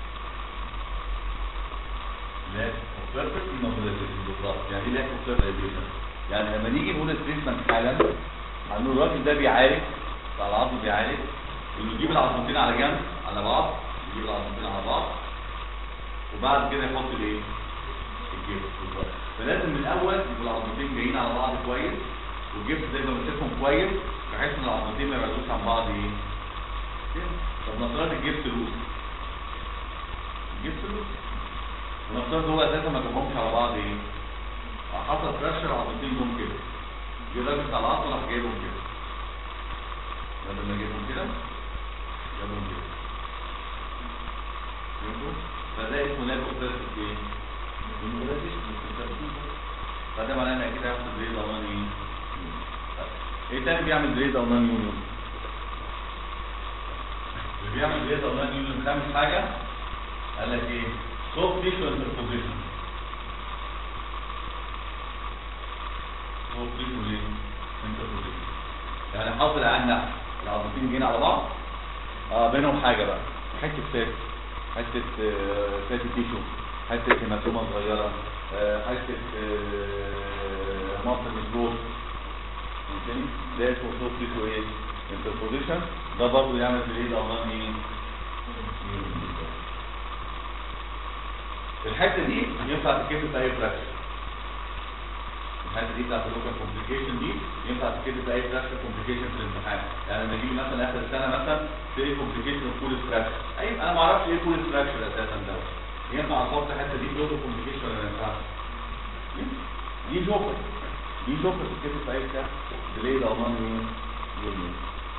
لاك اوف بيرفكت immobilization بالظبط يعني ايه لاك اوف immobilization يعني لما نيجي نقول التريتمنت حالا هنقول الراجل ده بيعالج بتاع العظم بيعالج انه يجيب العظمتين على جنب على بعض يجيب العظمتين على بعض وبعد كده يحط الايه؟ الجبس بالظبط فلازم من الاول يبقوا العظمتين جايين على بعض كويس والجبس ده يبقى ماسكهم كويس بحيث ان العظمتين ما يبعدوش عن بعض ايه كده. طب نفترض الجبس لوس الجبس لوس ونفترض هو اساسا ما جابهمش على بعض ايه حصل فراكشر العظمتين جم كده جه الراجل بتاع العظم راح جايبهم كده بدل ما جايبهم كده جابهم كده فهمتوا؟ فده اسمه لاك اوف ايه؟ فده معناه ان اكيد هيحصل بريد او نون يونيون ايه تاني بيعمل بريد او نون يونيون اللي بيعمل بريد او نون يونيون خامس حاجه قال لك ايه سوفت تيشو انتربوزيشن سوفت تيشو ايه انتربوزيشن يعني حاصل عندنا العظمتين جايين على بعض اه بينهم حاجه بقى حته فات حته آه، فاتي تيشو حته هيماتومه صغيره آه، حته آه، مصر مجروح فهمتني ده اسمه صوت تيشو ايه انتربوزيشن ده برضه يعمل في الايد امان ايه الحته دي ينفع تتكتب في اي فراكشن الحته دي بتاعت اللوكال كومبليكيشن دي ينفع تتكتب في اي فراكشن كومبليكيشن في الامتحان يعني لما يجي مثلا اخر السنه مثلا تلاقي كومبليكيشن اوف كول فراكشن اي انا ما اعرفش ايه كول فراكشن اساسا دوت ينفع احط الحته دي لوكال كومبليكيشن ولا ما ينفعش دي جوكر دي جوكر تتكتب في اي بتاع ديلي ضمان يونيون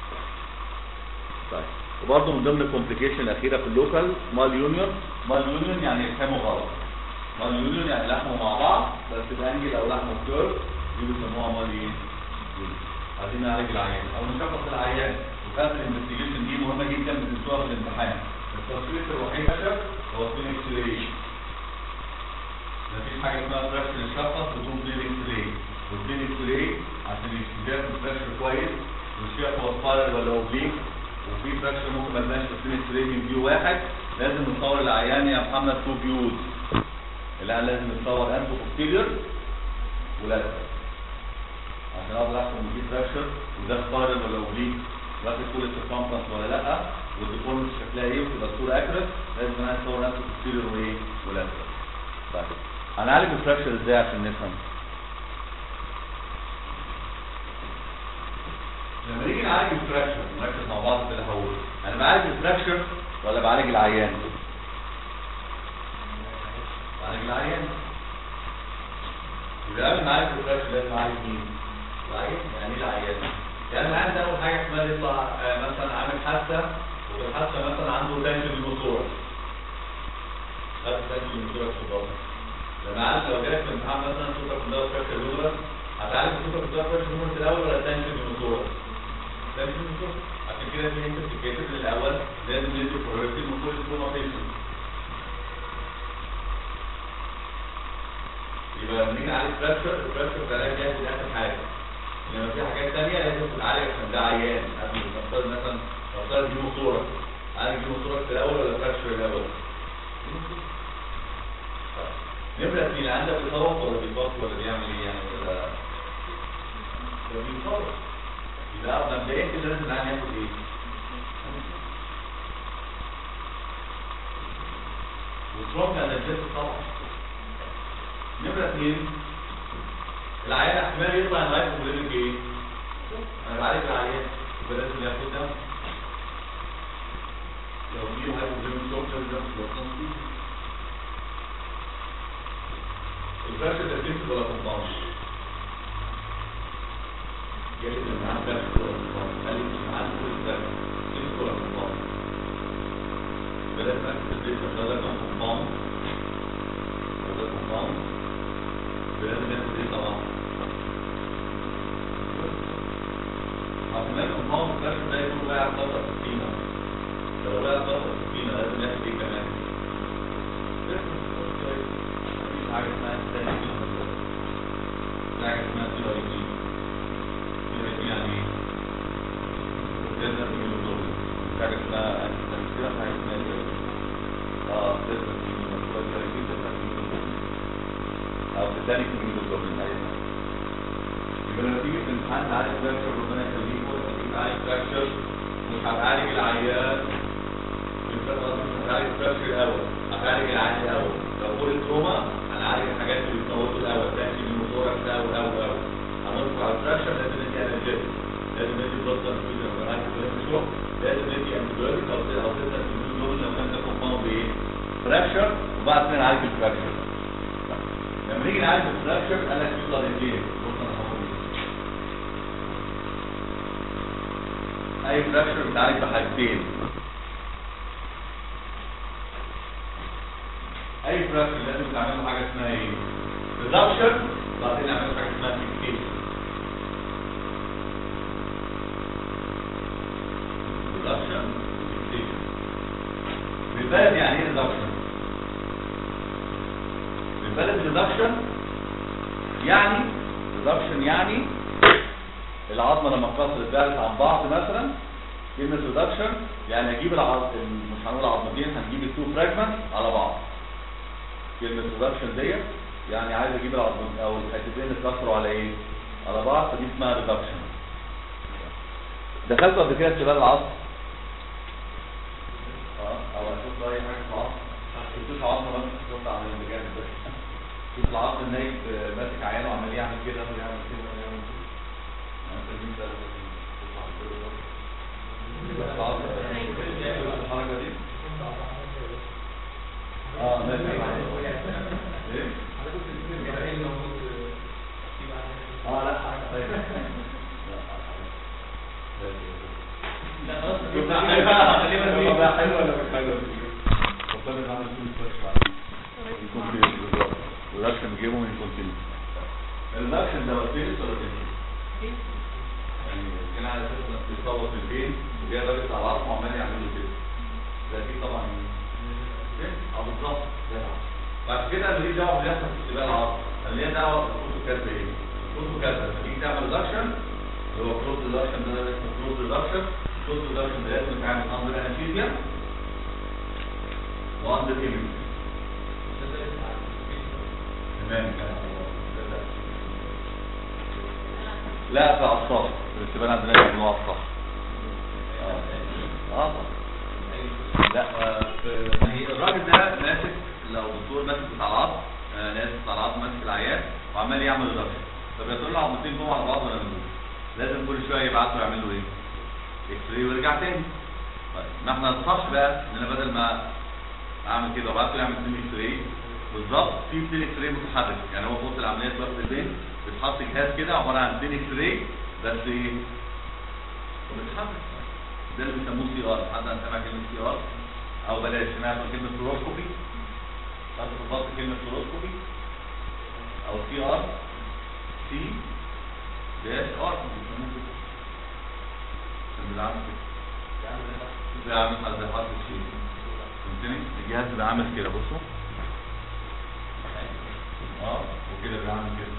طيب وبرضه من ضمن الكومبليكيشن الاخيره في اللوكال مال يونيون مال يونيون يعني يفهموا غلط مال يونيون يعني لحموا مع بعض بس بانجل او لحموا كيرف دي بيسموها مال ايه؟ يونيون. عايزين نعالج العيان او نشخص العيان وكانت الانفستيجيشن دي مهمه جدا بتنسوها في الامتحان التصوير الوحيد كشف هو سكين اكس راي مفيش حاجه اسمها فراكشن يشخص بدون بلين اكس راي والبلين اكس راي عشان يشوف الفراكشن كويس ويشوف هو سبايرال ولا اوبليك وفي فراكشن ممكن ما تبانش في البلين اكس راي من فيو واحد لازم نصور العيان يا محمد تو فيوز العيان لازم يتصور انفو بوستيريور ولاترال عشان اقدر احكم ان في فراكشر وده سبايرال ولا اوبليك واخد كل السيركمفرنس ولا لا والديفورميتي شكلها ايه وتبقى الصوره اكرت لازم انا اصور نفسي بوستيريور وايه ولاترال طيب هنعالج الفراكشر ازاي عشان نفهم لما نيجي نعالج الفراكشر نركز مع بعض كده هقول انا بعالج الفراكشر ولا بعالج العيان بعالج العيان يبقى قبل ما اعالج الفراكشر لازم اعالج مين العيان يعني ايه العيان يعني انا عندي اول حاجه احتمال يطلع آه، مثلا عامل حادثه وفي الحادثه مثلا عنده تانك الموتور خد تانك الموتور في الضغط لما عارف لو جالك في الامتحان مثلا سوبر كوندكتور فراكشر لوبر هتعالج السوبر كوندكتور فراكشر لوبر في الاول ولا تانك الموتور؟ تانك الموتور عشان كده في انت بتتكتب الاول لازم ندي برايورتي الموتور يكون بيشنت يبقى لما نيجي نعالج فراكشر الفراكشر ده لازم ياخد اخر حاجه انما في حاجات تانية لازم تتعالج عشان ده عيان قبل ما نفترض مثلا نفترض دي مصورة عالج دي مصورة في الاول ولا فراكشر الاول؟ نمرة اثنين عندك بيصوت ولا بيبص ولا بيعمل ايه يعني ولا ده بيصوت يبقى مبدئيا كده لازم العيان ياخد ايه؟ وسترونج انرجيتك طبعا نمرة اثنين العيان احتمال يطلع ان هايبوكوليميك ايه؟ انا بعالج العيان يبقى لازم ياخد ده لو في هايبوكوليميك سوكشن ده مش بيكون فيه الفرش ده تنسى ولا كومباوند جاي من معاه فرش ولا كومباوند قال لي مش معاه كل فرش تنسى ولا كومباوند يبقى لازم اكتب الديتا ده ده كان كومباوند وده كومباوند لازم ياخد ايه طبعا احتمال كومباوند فرش ده يكون واقع فترة سكينة لو واقع فترة سكينة لازم ياخد ايه كمان مفيش حاجة اسمها ستاني في حاجة اسمها سي اي جي سي اي جي يعني ايه؟ business immunology في حاجة اسمها كده حاجة اسمها ايه؟ اه business immunology business immunology او تداني immunology حاجة اسمها يبقى لما تيجي في الامتحان تعالج فراكشر ربنا يخليك ولا تيجي تعالج فراكشر مش هتعالج العيان مش هتعالج فراكشر الاول هتعالج العيان الاول لو كل تروما هنعالج الحاجات اللي بتموته الاول تاكل الموتورك الاول الاول الاول هندخل على الفراكشر لازم ندي انرجيتك لازم ندي بلاد ترانسفيوجن لو عايز تشوف لازم ندي انتيبيوتيك او او تسال دول لو كان ده كومباوند ايه فراكشر وبعد كده نعالج الفراكشر لما نيجي نعالج الفراكشر قال لك في طريقتين بص انا هقول ايه. اي فراكشر بيتعالج بحاجتين اي فراكشر لازم تعمل له حاجه اسمها ايه ريدكشن وبعدين نعمل له حاجه اسمها فيكسيشن ريدكشن فيكسيشن بالبلد يعني ايه ريدكشن بالبلد ريدكشن يعني ريدكشن يعني العظمه لما اتكسرت بعدت عن بعض مثلا كلمه ريدكشن يعني اجيب العظم مش هنقول عظمتين هنجيب التو فراجمنت على بعض كلمة ريدكشن ديت يعني عايز اجيب العظم او الحتتين اتكسروا على ايه؟ على بعض فدي اسمها ريدكشن دخلت قبل كده استقبال العصر اه او اشوف اي حاجه في العصر شوف العظم بس شوف على اللي جنب ده شوف العصر النايب آه، ماسك عينه وعمال يعمل كده ويعمل كده ويعمل كده يعني انت دي مثال بس شوف على كده ده. شوف العصر شوف الحركه دي اه ماشي ايه اه لا حركه طيب لا خلاص شوفها حلوه خلينا بقى حلوه ولا مش حلوه وصلنا نعمل فيه سيرش بعدين يكون في الريدكشن نجيبه من كونتينيو الريدكشن ده وسيله ولا تنين؟ يعني كان على اساس انك بتصوت في البين وجاي راجل على العصم وعمال يعمل له كده ده اكيد طبعا اه بالظبط ده العصر. بعد كده ماليش دعوه باللي يحصل في استقبال العصر اللي هي دعوه بخطوط الكسر ايه؟ خطوط الكسر لما تيجي تعمل ريدكشن اللي هو كلوز ريدكشن ده اسمه كلوز ريدكشن كلوز ريدكشن ده لازم يتعمل اندر انستيزيا واندر ايمج تمام كده لا في عصار الاستقبال عندنا بيعملوها عصار اه اه لا آه، في- يعني الراجل ده ماسك لو الدكتور ماسك بتاع العظم آه، ناس بتاع العظم ماسك العيان وعمال يعمل ريدكشن طب يا ترى العظمتين جم على بعض ولا ما جوش؟ لازم كل شويه يبعتوا يعملوا ايه؟ اكس راي ويرجع تاني طيب ما احنا الصح بقى ان انا بدل ما اعمل كده وابعته يعمل سين اكس راي بالظبط في سين اكس راي متحرك يعني هو في وسط العمليه في وقت البين بيتحط جهاز كده عباره عن سين اكس راي بس ايه وبتحمل ده اللي بيسموه سي ار حد سمع كلمه سي ار او بلاش سمعت كلمه فلوروسكوبي حد تفضل كلمه فلوروسكوبي او سي ار سي داش ار بيسموه كده عشان بيعمل كده بيعمل حد زي حرف الشيء فهمتني الجهاز بيبقى عامل كده بصوا اه وكده بيعمل كده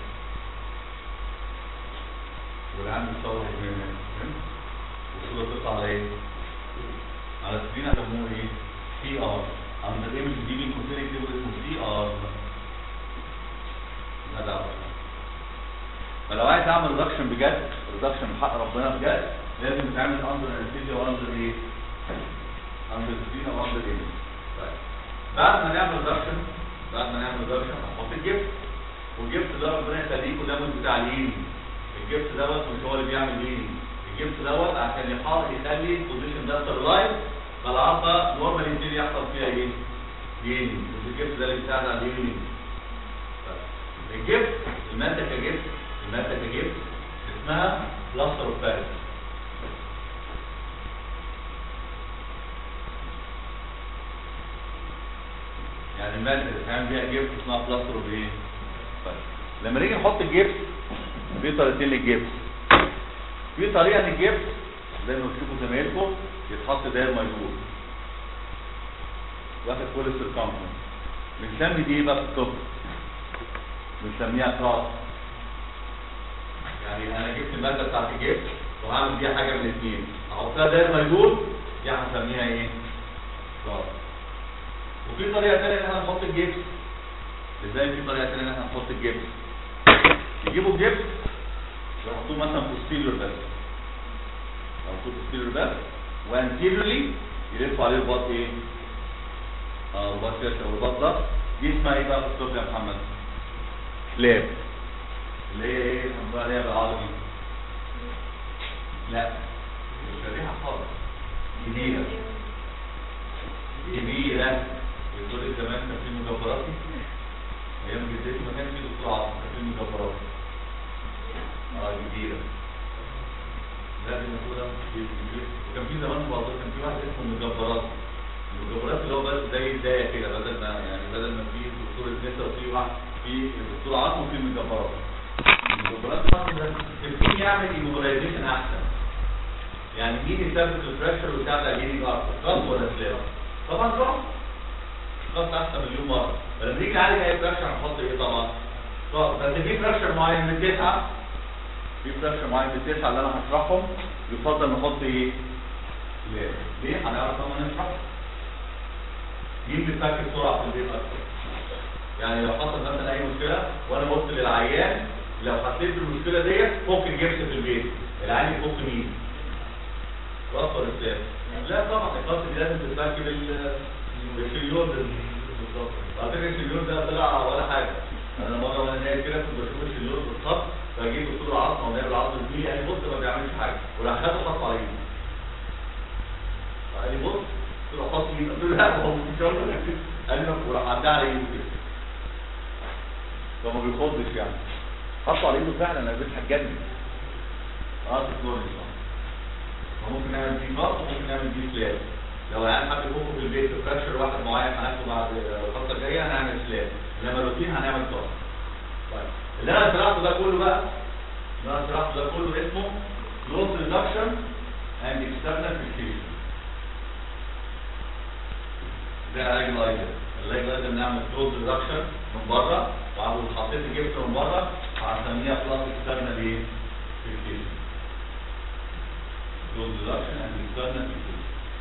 والعام بيصور من هنا فهمت؟ والصورة تطلع على ايه؟ على السكرين هسموه ايه؟ سي ار عند الايمج دي بين قوسين يكتبوا اسمه سي ار لا دعوة فلو عايز اعمل ريدكشن بجد ريدكشن بحق ربنا بجد لازم يتعمل اندر انستيزيا واندر ايه؟ اندر سكرين او اندر ايمج طيب بعد ما نعمل ريدكشن بعد ما نعمل ريدكشن هنحط الجبس والجبس ده ربنا يخليكوا ده مش بتاع اليمين الجبس دوت مش هو اللي بيعمل ليه الجبس دوت عشان يحاول يخلي البوزيشن ده ستابلايز فالعضله نورمالي يبتدي يحصل فيها ايه؟ يمين مش الجبس ده اللي بيساعد على اليمين الجبس الماده كجبس الماده كجبس اسمها بلاستر اوف باريس يعني الماده اللي بتعمل بيها جبس اسمها بلاستر اوف ايه؟ باريس لما نيجي نحط الجبس في طريقتين للجبس في طريقه للجبس زي ما بتشوفوا زمايلكم يتحط داير ميدور واخد كل السيركمفرنس بنسمي دي ايه بقى في الطب بنسميها كراس يعني انا جبت الماده بتاعت الجبس وهعمل بيها حاجه من الاثنين احطها داير ميدور دي هنسميها ايه؟ كراس وفي طريقه ثانيه ان احنا نحط الجبس ازاي في طريقه ثانيه ان احنا نحط الجبس يجيبوا الجبس ويحطوه مثلا posterior بس يحطوه posterior بس وانتيريورلي يلفوا عليه رباط ايه؟ اه رباط شاشه والرباط ده دي اسمها ايه بقى في الطب يا محمد؟ سلاب اللي هي ايه؟ هنقول عليها بالعربي لا مش شريحه خالص كبيره كبيره يقول لك زمان كان في مجبراتي ايام جدتي ما كانش في دكتور عاطف كان في مجبرات اه كبيره لازم يكون ده وكان في زمان برضه كان في واحد اسمه مجبرات المجبرات اللي هو بس زي زي كده بدل ما يعني بدل ما في دكتور النساء وفي واحد في دكتور عاطف وفي مجبرات المجبرات ده تبتدي يعمل ايموبلايزيشن احسن يعني مين يثبت البريشر ويساعد على الهيلينج اكتر كاس ولا سلاب طبعا كاس كاس احسن مليون مره فلما نيجي نعالج اي بريشر هنحط ايه طبعا طب بس في بريشر معين من تسعه في بريشر معين من تسعه اللي انا هشرحهم يفضل نحط ايه؟ ليه؟ ليه؟ هنعرف لما نشرح مين بيفك بسرعه في البيت اكتر يعني لو حصل مثلا اي مشكله وانا قلت للعيان لو حسيت بالمشكله ديت فك الجبس في البيت العيان يفك مين؟ راسه ولا ازاي؟ لا طبعا القص دي لازم تتفك بال بالشليون ده بالظبط على فكره الشليون ده طلع ولا حاجه انا مره وانا نايم كده كنت بشوف الشليون بالخط فاجيب دكتور عظمه ونائب العظم الكبير قال لي بص ما بيعملش حاجه وراح خده حط على ايده قال لي بص قلت له حط ايدك قلت له لا هو مش شرط قال لي وراح عدى على ايده كده فما بيخضش يعني حطوا على ايده فعلا انا بقيت هتجنن اه دكتور فممكن نعمل فيه ضغط وممكن نعمل فيه سلاب لو العيال حب يفكوا في البيت بريشر واحد معين هناخده بعد الفتره الجايه هنعمل سلاب انما روتين هنعمل ضغط طيب اللي انا شرحته ده كله بقى اللي انا شرحته ده كله اسمه كلوز ريدكشن اند اكسترنال فيكسيشن ده علاج الايدل العلاج الايدل بنعمل كلوز ريدكشن من بره وعلى حطيت الجبس من بره هنسميها بلس اكسترنال ايه؟ فيكسيشن close reduction and external fixation.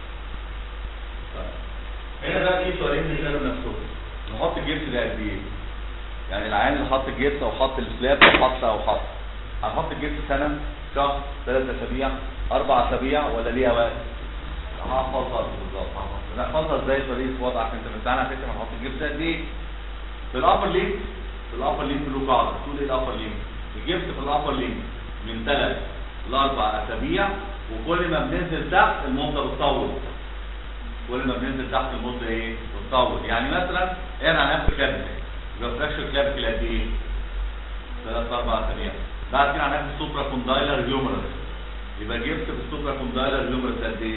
هنا بقى في سؤالين بيسالوا نفسهم نحط الجبس ده قد ايه؟ يعني العيان اللي حط الجبس او حط السلاب او حط او حط هنحط الجبس سنه شهر ثلاث اسابيع اربع اسابيع ولا ليها وقت؟ هحفظها بالظبط نحفظها ازاي طريقه وضعك انت بتاعنا على فكره هنحط الجبس قد ايه؟ في الابر لينك في الابر لينك له قاعده تقول ايه الابر لينك؟ الجبس في الابر لينك من ثلاث لاربع اسابيع وكل ما بننزل تحت المده بتطول كل ما بننزل تحت المده ايه بتطول يعني مثلا انا هنفس كلامك يبقى فراكشر كلامك قد ايه ثلاث اربع اسابيع بعد كده هنعمل سوبرا كوندايلر هيومرس يبقى جبت في السوبر كوندايلر اليومرس قد ايه؟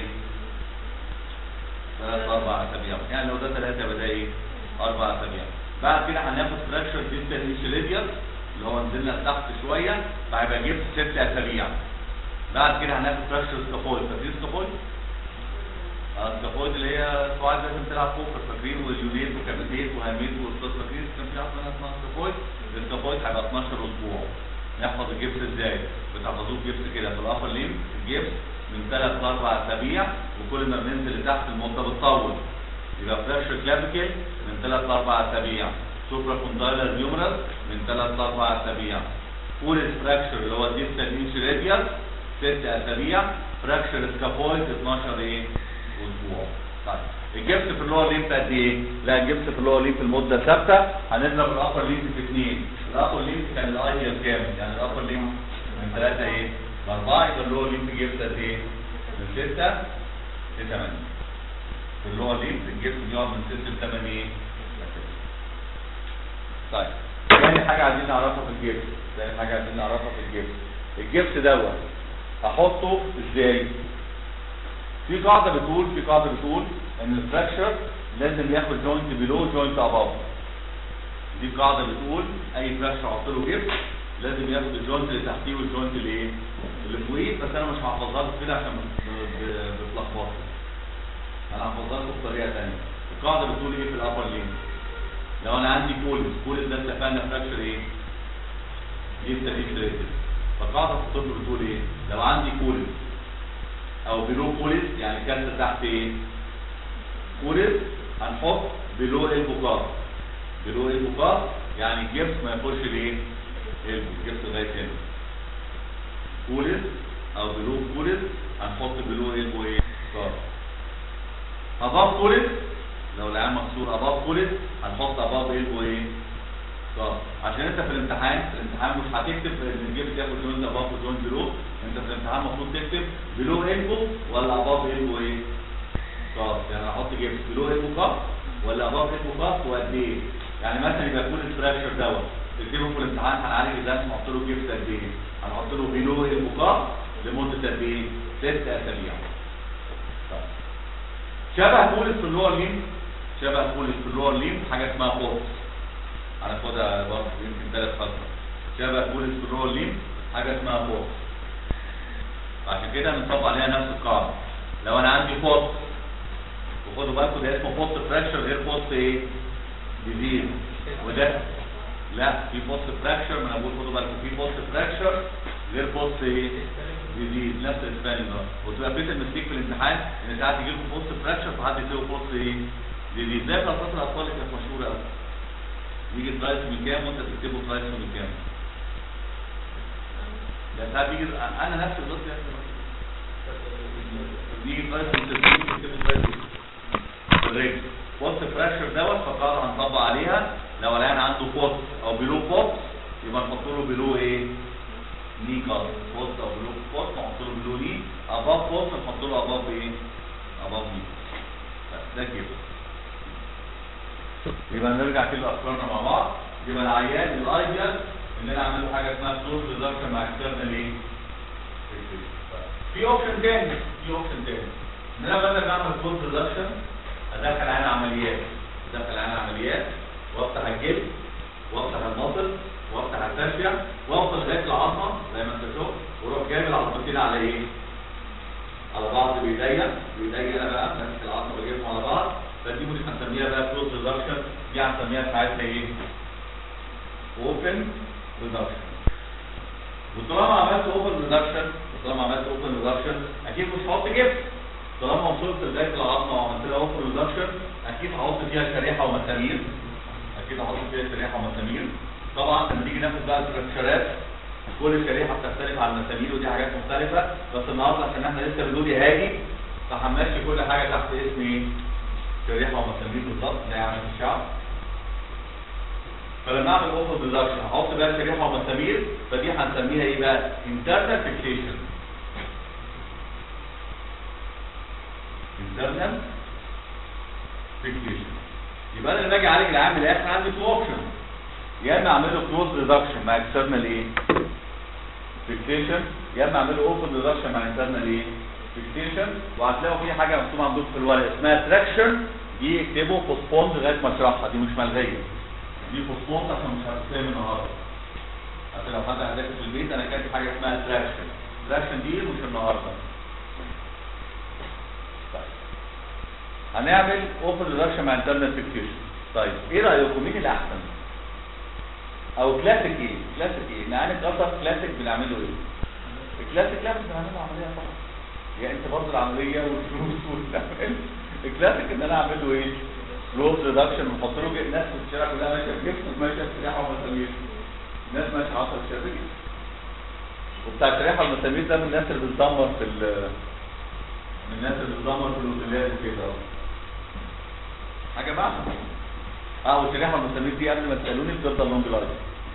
ثلاث اربع اسابيع يعني لو ده ثلاثه يبقى ده ايه؟ اربع اسابيع بعد كده هناخد فراكشر ديستال انشيليديال اللي هو نزلنا تحت شويه فهيبقى جبت ست اسابيع بعد كده هناخد فراكشر سكافويد فاكرين سكافويد؟ اه السكافويد اللي هي سواعد لازم تلعب فوق فاكرين واليونيت وكابيتيت وهاميت واستاذ فاكرين كان في حاجه اسمها سكافويد السكافويد هيبقى 12 اسبوع نحفظ الجبس ازاي؟ بتحفظوه جبس كده في الابر ليم الجبس من ثلاث لاربع اسابيع وكل ما بننزل لتحت المده بتطول يبقى فراكشر كلافيكل من ثلاث لاربع اسابيع سوبرا كوندايلر نيومرال من ثلاث لاربع اسابيع فورس فراكشر اللي هو ديستال انشيريديال ست اسابيع فراكشر سكافويد 12 ايه؟ اسبوع طيب الجبس في اللور ليمف قد ايه؟ لا الجبس في اللور ليمف المده ثابته هنضرب الابر ليمف في اثنين الابر ليمف كان الايديال كام؟ يعني الابر ليمف من ثلاثه ايه؟ لاربعه يبقى اللور ليمف جبس قد ايه؟ من سته لثمانيه في اللور ليمف الجبس بيقعد من سته لثمانيه طيب تاني حاجه عايزين نعرفها في الجبس تاني حاجه عايزين نعرفها في الجبس الجبس دوت احطه ازاي؟ في قاعده بتقول في قاعده بتقول ان الفراكشر لازم ياخد جوينت بيلو جوينت اباف دي قاعده بتقول اي فراكشر احط له جبس لازم ياخد الجوينت اللي تحتيه والجوينت اللي ايه اللي فوقيه بس انا مش هحفظها لكم كده عشان بتلخبطوا انا هحفظها لكم بطريقه ثانيه القاعده بتقول ايه في الابر لين لو انا عندي كولس كولس ده اتفقنا فراكشر ايه لسه لسه فقاعده في الطب بتقول ايه لو عندي كولس او بلو كولس يعني كسر تحت ايه كولس هنحط بلو البوكار بلو البوكار يعني الجبس ما يخش لايه البو الجبس لغايه هنا كولس او بلو كولس هنحط بلو البو ايه كار اباف كولس لو العين مكسور اباف كولس هنحط اباف البو ايه كار عشان انت في الامتحان في الامتحان مش هتكتب ان الجبس ياخد جوينت اباف وجوينت بلو انت في الامتحان المفروض تكتب بلو البو ولا اباف البو ايه كار يعني احط جبس بلو البو كار ولا اباف البو كار وقد ايه يعني مثلا يبقى يكون الفراكشر دوت تكتبه في الامتحان هنعالج ازاي نحط له جبس قد ايه هنحط له بلو البو كار لمده قد ايه ست اسابيع طيب. شبه بولس في اللور ليم شبه بولس في اللور ليم حاجه اسمها فورس هناخدها برضه يمكن ثلاث فتره شبه بولس في اللور ليم حاجه اسمها فورس عشان كده بنطبق عليها نفس القاعده لو انا عندي فورس وخدوا بالكم ده اسمه فورس فراكشر غير فورس ايه ديزيز وده لا في فورس فراكشر ما انا بقول خدوا بالكم في فورس فراكشر غير فورس ايه ديزيز نفس الاسباني ده وتبقى فكره المستيك في الامتحان ان ساعات يجي لكم فورس فراكشر فحد يكتب فورس ايه ديزيز زي بلاطات الاطفال اللي كانت مشهوره قوي يجي ترايس من كام وانت تكتبه ترايس من كام لا ساعات يجي انا نفسي غلطت يا اخي يجي ترايس من 60 تكتبه ترايس الرجل فورس فراكشر دوت فقاعده هنطبق عليها لو العيان عنده فورس او بلو فورس يبقى نحط له بلو ايه ني كات فورس او بلو فورس نحط له بلو ني اباف فورس نحط له اباف ايه اباف ني بس ده كده يبقى نرجع كده افكارنا مع بعض يبقى العيان الايديال ان انا اعمل له حاجه اسمها كلوز ريدكشن مع اكسترنال ايه في اوبشن تاني في اوبشن تاني ان انا بدل ما اعمل كلوز ريدكشن ادخل عين عمليات ادخل عين عمليات وافتح الجلد وافتح المصل وافتح الفاشيا واوصل لغايه العظمه زي ما انت شفت واروح جايب العظمتين على ايه؟ على بعض بايديا بايديا انا بقى ماسك العظمه بجيبهم على بعض فدي ممكن هنسميها بقى كلوز ريدكشن دي هنسميها ساعتها ايه؟ اوبن ريدكشن وطالما عملت اوبن ريدكشن وطالما عملت اوبن ريدكشن اكيد مش هحط جبس طالما وصلت لغايه العظمه وعملت لها اوبن ريدكشن اكيد هحط فيها شريحه ومسامير اكيد هحط فيها شريحه ومسامير طبعا لما نيجي ناخد بقى الفراكشرات كل شريحه بتختلف عن المسامير ودي حاجات مختلفه بس النهارده عشان احنا لسه بنقول هادي فهنمشي كل حاجه تحت اسم ايه؟ شريحه ومسامير بالظبط زي عمل الشعب فلما اعمل اوفر ريدكشن هحط بقى شريحه ومسامير فدي هنسميها ايه بقى؟ internal fixation internal fixation يبقى انا لما اجي اعالج العام من الاخر عندي تو اوبشن يا اما اعمل له كلوز ريدكشن مع اكسترنال ايه؟ فيكسيشن يا اما اعمله اوبن ريدكشن مع انترنال ايه فيكسيشن وهتلاقوا في حاجه مكتوبه عندكم في الورق اسمها تراكشن دي اكتبوا بوستبوند لغايه ما اشرحها دي مش ملغيه دي بوستبوند عشان مش هتتفهم النهارده عشان لو حد هيذاكر في البيت انا كاتب حاجه اسمها تراكشن تراكشن دي مش النهارده طيب هنعمل اوبن ريدكشن مع انترنال فيكسيشن طيب ايه رايكم مين الاحسن او كلاسيك ايه كلاسيك ايه نعمل اصلا كلاسيك بنعمله ايه الكلاسيك لا مش بنعمله عمليه طبعا يعني انت برضه العمليه والفلوس والتعمل الكلاسيك ان انا اعمل له ايه روز ريدكشن ونحط له جي- ناس في الشارع كلها ماشيه بجبس ماشيه بسريحه ومسامير ناس ماشيه 10 شرير وبتاع الشريحه والمسامير ده من الناس اللي بتدمر في ال- من الناس اللي بتدمر في الاوتيلات وكده اهو. حاجه بقى اه والشريحه والمسامير دي قبل ما تسالوني بتفضل لونج لايف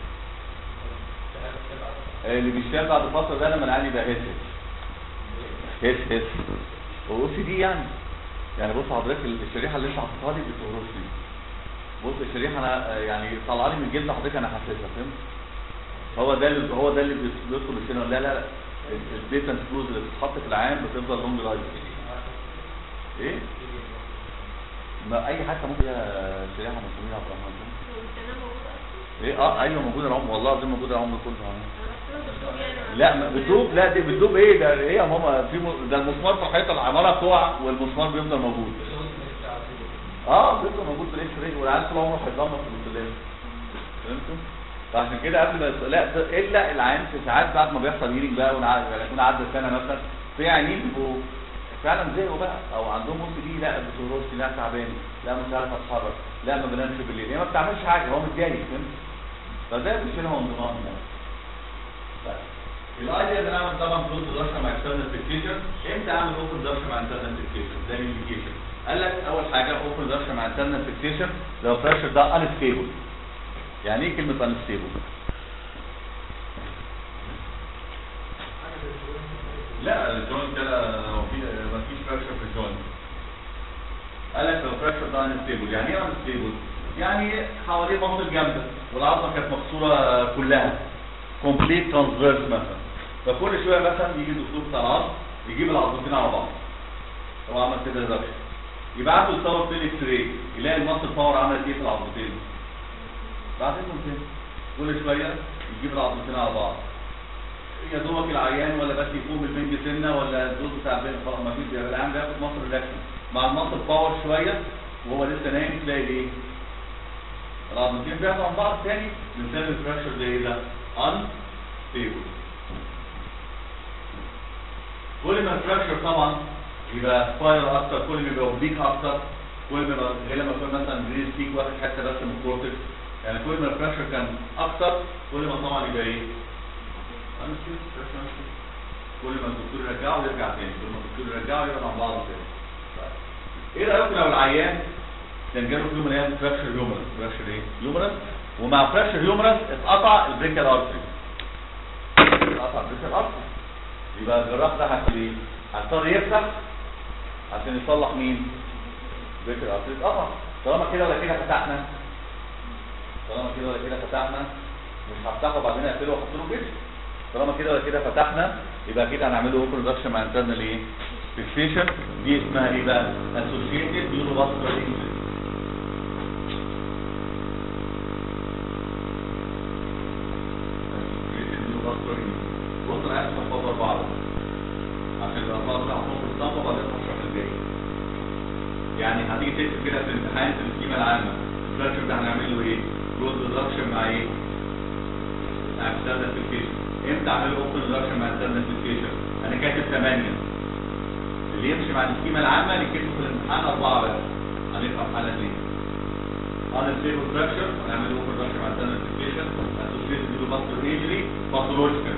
اللي بيشتغل بعد فتره ده لما العيال يبقى هس هس هس هو سي دي يعني يعني بص حضرتك الشريحه اللي انت حاططها لي بتهرش لي بص الشريحه انا آه، يعني طالعه لي من جلد حضرتك انا حاسسها فهمت هو ده اللي هو ده اللي بيس- بيدخل السينما لا لا لا البيتنت فلوز اللي بتتحط في العام بتفضل لونج لايف ايه ما اي حاجه ممكن يا شريحه مسميها عبد الرحمن والسنة موجودة أصلا ايه اه ايوه موجوده العمر والله العظيم موجوده العمر كله أنا رحت له دكتور يعني لا ما بتدوب لا دي بتدوب ايه ده ايه يا ماما في م... ده المسمار في الحيطه العماره بتقع والمسمار بيفضل موجود اه بيفضل موجود في الاكس راي والعيال طول عمره هيتدمر في الاوتيلات فهمتوا؟ فعشان كده قبل ما يص- لا ده- الا العيان في ساعات بعد ما بيحصل هيلينج بقى ونع- يعني يكون عدى سنه مثلا في عيانين بيبقوا فعلا زهقوا بقى او عندهم او دي لا بتوروش لا تعبان لا مش عارف اتحرك لا ما بنامش بالليل هي ما بتعملش حاجه هو متضايق فهمت؟ فده بيشيلها من ضمان يعني الايديا ان انا اعمل طبعا كلوز ريدكشن مع اكسترنال فيكسيشن امتى اعمل اوبن ريدكشن مع انترنال فيكسيشن ده الانديكيشن قال لك اول حاجه اوبن ريدكشن مع انترنال فيكسيشن لو البريشر ده انستيبل يعني ايه كلمه انستيبل لا الجوينت كده في ما فيش بريشر في الجوينت قال لك لو البريشر ده انستيبل يعني ايه انستيبل يعني حواليه مصل جامده والعظمه كانت مكسوره كلها كومبليت ترانسفيرس مثلا فكل شويه مثلا يجي الدكتور بتاع العظم يجيب العظمتين على بعض هو عمل كده ريدكشن يبعت له يصور في الاكس راي يلاقي المصل باور عملت ايه في العظمتين بعدين ممكن كل شويه يجيب العظمتين على بعض يا دوبك العيان ولا بس يقوم البنج سنه ولا الدوز بتاع البنج خلاص ما فيش يبقى العيان بياخد مصر ريلاكشن مع المصر باور شويه وهو لسه نايم تلاقي ايه؟ العظمتين بياخدوا عن بعض تاني بنسمي الفراكشر ده ايه ده؟ ان ستيبل كل ما الفراكشر طبعا يبقى سبايرال اكتر كل ما يبقى اوبليك اكتر كل ما يبقى غير لما يكون مثلا بريز بيك واخد حته بس من الكورتكس يعني كل ما الفراكشر كان اكتر كل ما طبعا يبقى ايه؟ unstable، fracture unstable. كل ما الدكتور يرجعه يرجع تاني كل ما الدكتور يرجعه يبقى مع بعض تاني طيب. ايه رايكم لو العيان كان جاله في يوم من الايام فراكشر هيومرس فراكشر ايه؟ هيومرس ومع فراكشر هيومرس اتقطع البريكال ارتري اتقطع البريكال ارتري يبقى الجراح ده هيعمل ايه؟ هيضطر يفتح عشان يصلح مين؟ بريكال ارتري اتقطع طالما كده ولا كده فتحنا طالما كده ولا كده فتحنا مش هفتحه وبعدين اقفله واحط له جبس طالما كده ولا كده فتحنا يبقى كده هنعمله اوبن ريدكشن مع انترنال ايه؟ فيكسيشن دي اسمها ايه بقى؟ اسوشيتد نيوروفاسكولار انجري بص انا عايز احفظها بعض عشان الالفاظ اللي هحطهم في الصف وبعدين هشرح الباقي يعني هتيجي تكتب كده في الامتحان في السكيمه العامه الفراكشر ده هنعمل له ايه؟ جروث ريدكشن مع ايه؟ مع ستاندرفيكيشن امتى اعمل اوبن ريدكشن مع ستاندرفيكيشن؟ انا كاتب 8 اللي يمشي مع السكيمه العامه اللي كتبه في الامتحان اربعه بس هنفهم حالة ليه unstable fracture هنعمل اوبن ريدكشن مع ستاندرفيكيشن associated with muscular injury pathological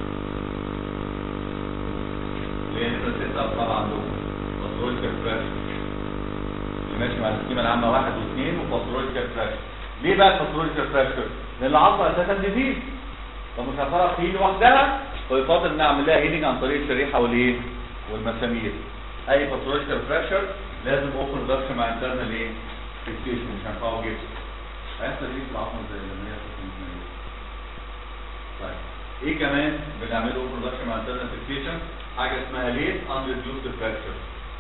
اللي هي نمرة 6 أو 7 عندهم pathological fracture اللي ماشي مع السكيمة العامة واحد واثنين وpathological fracture ليه بقى pathological fracture؟ لأن العظمة أساسا ديزيز فمش هتعرف هيل لوحدها فيفضل إن أعمل لها هيلينج عن طريق الشريحة والإيه؟ والمسامير أي pathological fracture لازم اوبن ريدكشن مع internal إيه؟ fixation مش هينفعه جدا هيحصل إيه في العظمة زي لما هي تكون طيب ايه كمان بنعمله برودكشن مع انترنال فيكسيشن حاجه اسمها ليت اندريديوسد فراكشر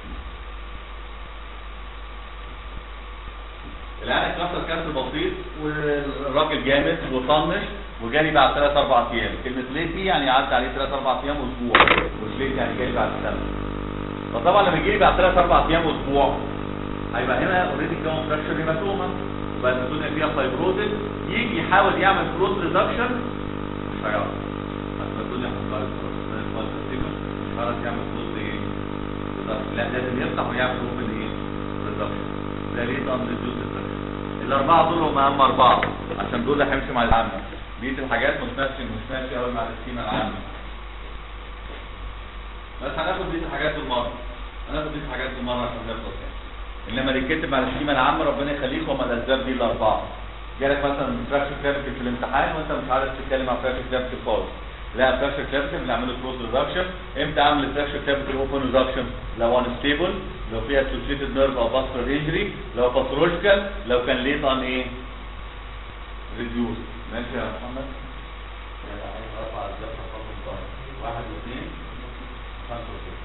العين اتكسر كسر بسيط والراجل جامد وطنش وجالي بعد 3 4 ايام كلمه ليت دي يعني عدى عليه 3 4 ايام اسبوع مش ليت يعني جاي بعد سنه فطبعا لما يجي لي بعد 3 4 ايام اسبوع هيبقى هنا اوريدي كون فراكشر هيماتوما يبقى الدنيا فيها فايبروزس يجي يحاول يعمل فلوس ريدكشن مش هيعرف اصل الدنيا هتطلع مش هيعرف يعمل فلوس ايه reduction. لا لازم يفتح ويعمل اوبن ايه ريدكشن ده ليه ده ريديوس الاربعه دول هم اهم اربعه عشان دول اللي هيمشوا مع العامه بقيه الحاجات مش ماشي مش ماشي قوي مع السكيمه العامه بس هناخد بقيه الحاجات بالمره هناخد بقيه الحاجات بالمره عشان نخلص يعني انما اللي كتب على السكيمه العامه ربنا يخليك هم الاسباب دي الاربعه جالك مثلا فراكشر كلافيكل في الامتحان وانت مش عارف تتكلم عن فراكشر كلافيكل خالص لا فراكشر كلافيكل بنعمله كلوز ريدكشن امتى اعمل الفراكشر كلافيكل اوبن ريدكشن لو انستيبل لو فيها اسوشيتد نيرف او باسترال انجري لو باثولوجيكال لو كان ليت ان ايه ريديوس ماشي يا محمد عايز ارفع الدفع خطوه واحد واثنين خمسه وسته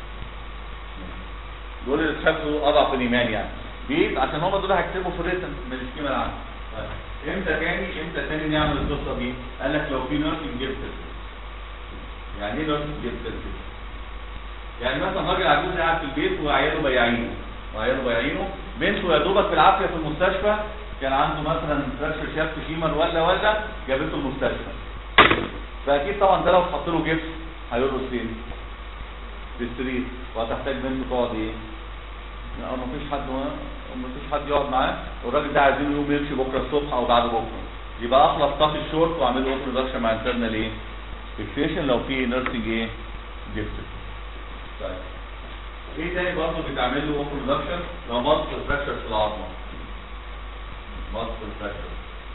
دول اللي تحسوا اضعف الايمان يعني بيت عشان هم دول هيكتبوا في الريتم من السكيما العامه طيب. امتى تاني امتى تاني نعمل القصه دي قال لك لو في نيرسنج جبتل يعني ايه نيرسنج جبتل يعني مثلا راجل عجوز قاعد في البيت وعياله بياعينه وعياله بياعينه بنته يا دوبك بالعافيه في المستشفى كان عنده مثلا فراكشر شافت فيمر ولا ولا جابته المستشفى فاكيد طبعا ده لو اتحط له جبس هيرقص فين؟ في السرير وهتحتاج منه تقعد ايه؟ لا مفيش حد مفيش حد يقعد معاه والراجل ده عايزينه يقوم يمشي بكره الصبح او بعد بكره يبقى اخلص طاقه الشورت واعمل له برودكشن مع انترنال ايه؟ فيكسيشن لو في نيرسنج ايه؟ جبت طيب ايه تاني برضه بيتعمل له برودكشن لو مصر فراكشر في العظمه مصر فراكشر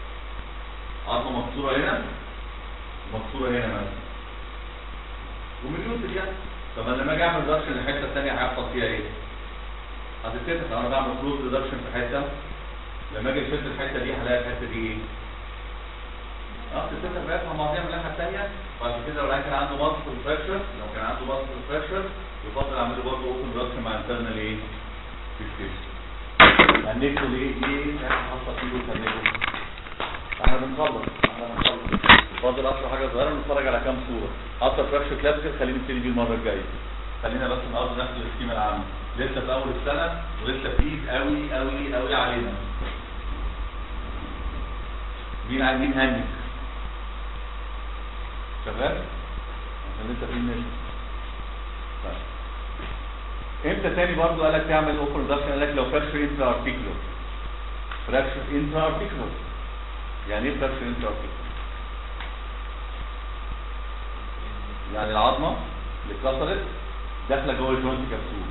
عظمه مكسوره هنا مكسوره هنا مثلا ومليون يعني طب انا لما اجي اعمل ريدكشن الحته الثانيه هيحصل فيها ايه؟ هتتفتح لو انا بعمل كلوز ريدكشن في حته لما اجي اشد الحته دي هلاقي الحته دي ايه؟ اه تتفتح بقى مع بعضيها من الناحيه الثانيه وبعد كده لو كان عنده ماسل فراكشر لو كان عنده ماسل فراكشر يفضل اعمل له برضه اوبن ريدكشن مع انترنال ايه؟ فيكسيشن هنكتب ليه ليه حصل فيه وتنكتب احنا بنخلص احنا بنخلص فاضل اصلا حاجه صغيره نتفرج على كام صوره اكتر فراكشر كلاسيكال خلينا نبتدي بيه المره الجايه خلينا بس النهارده ناخد السكيما العامه لسه في اول السنه ولسه بعيد قوي قوي قوي علينا مين عايز مين هنك شغال عشان لسه في الناس طيب امتى تاني برضه قال لك تعمل اوبن ريدكشن قال لك لو فراكشر انترا ارتيكولر فراكشر انترا ارتيكولر يعني ايه فراكشر انترا ارتيكولر يعني العظمه اللي اتكسرت داخله جوه الجوينت كبسول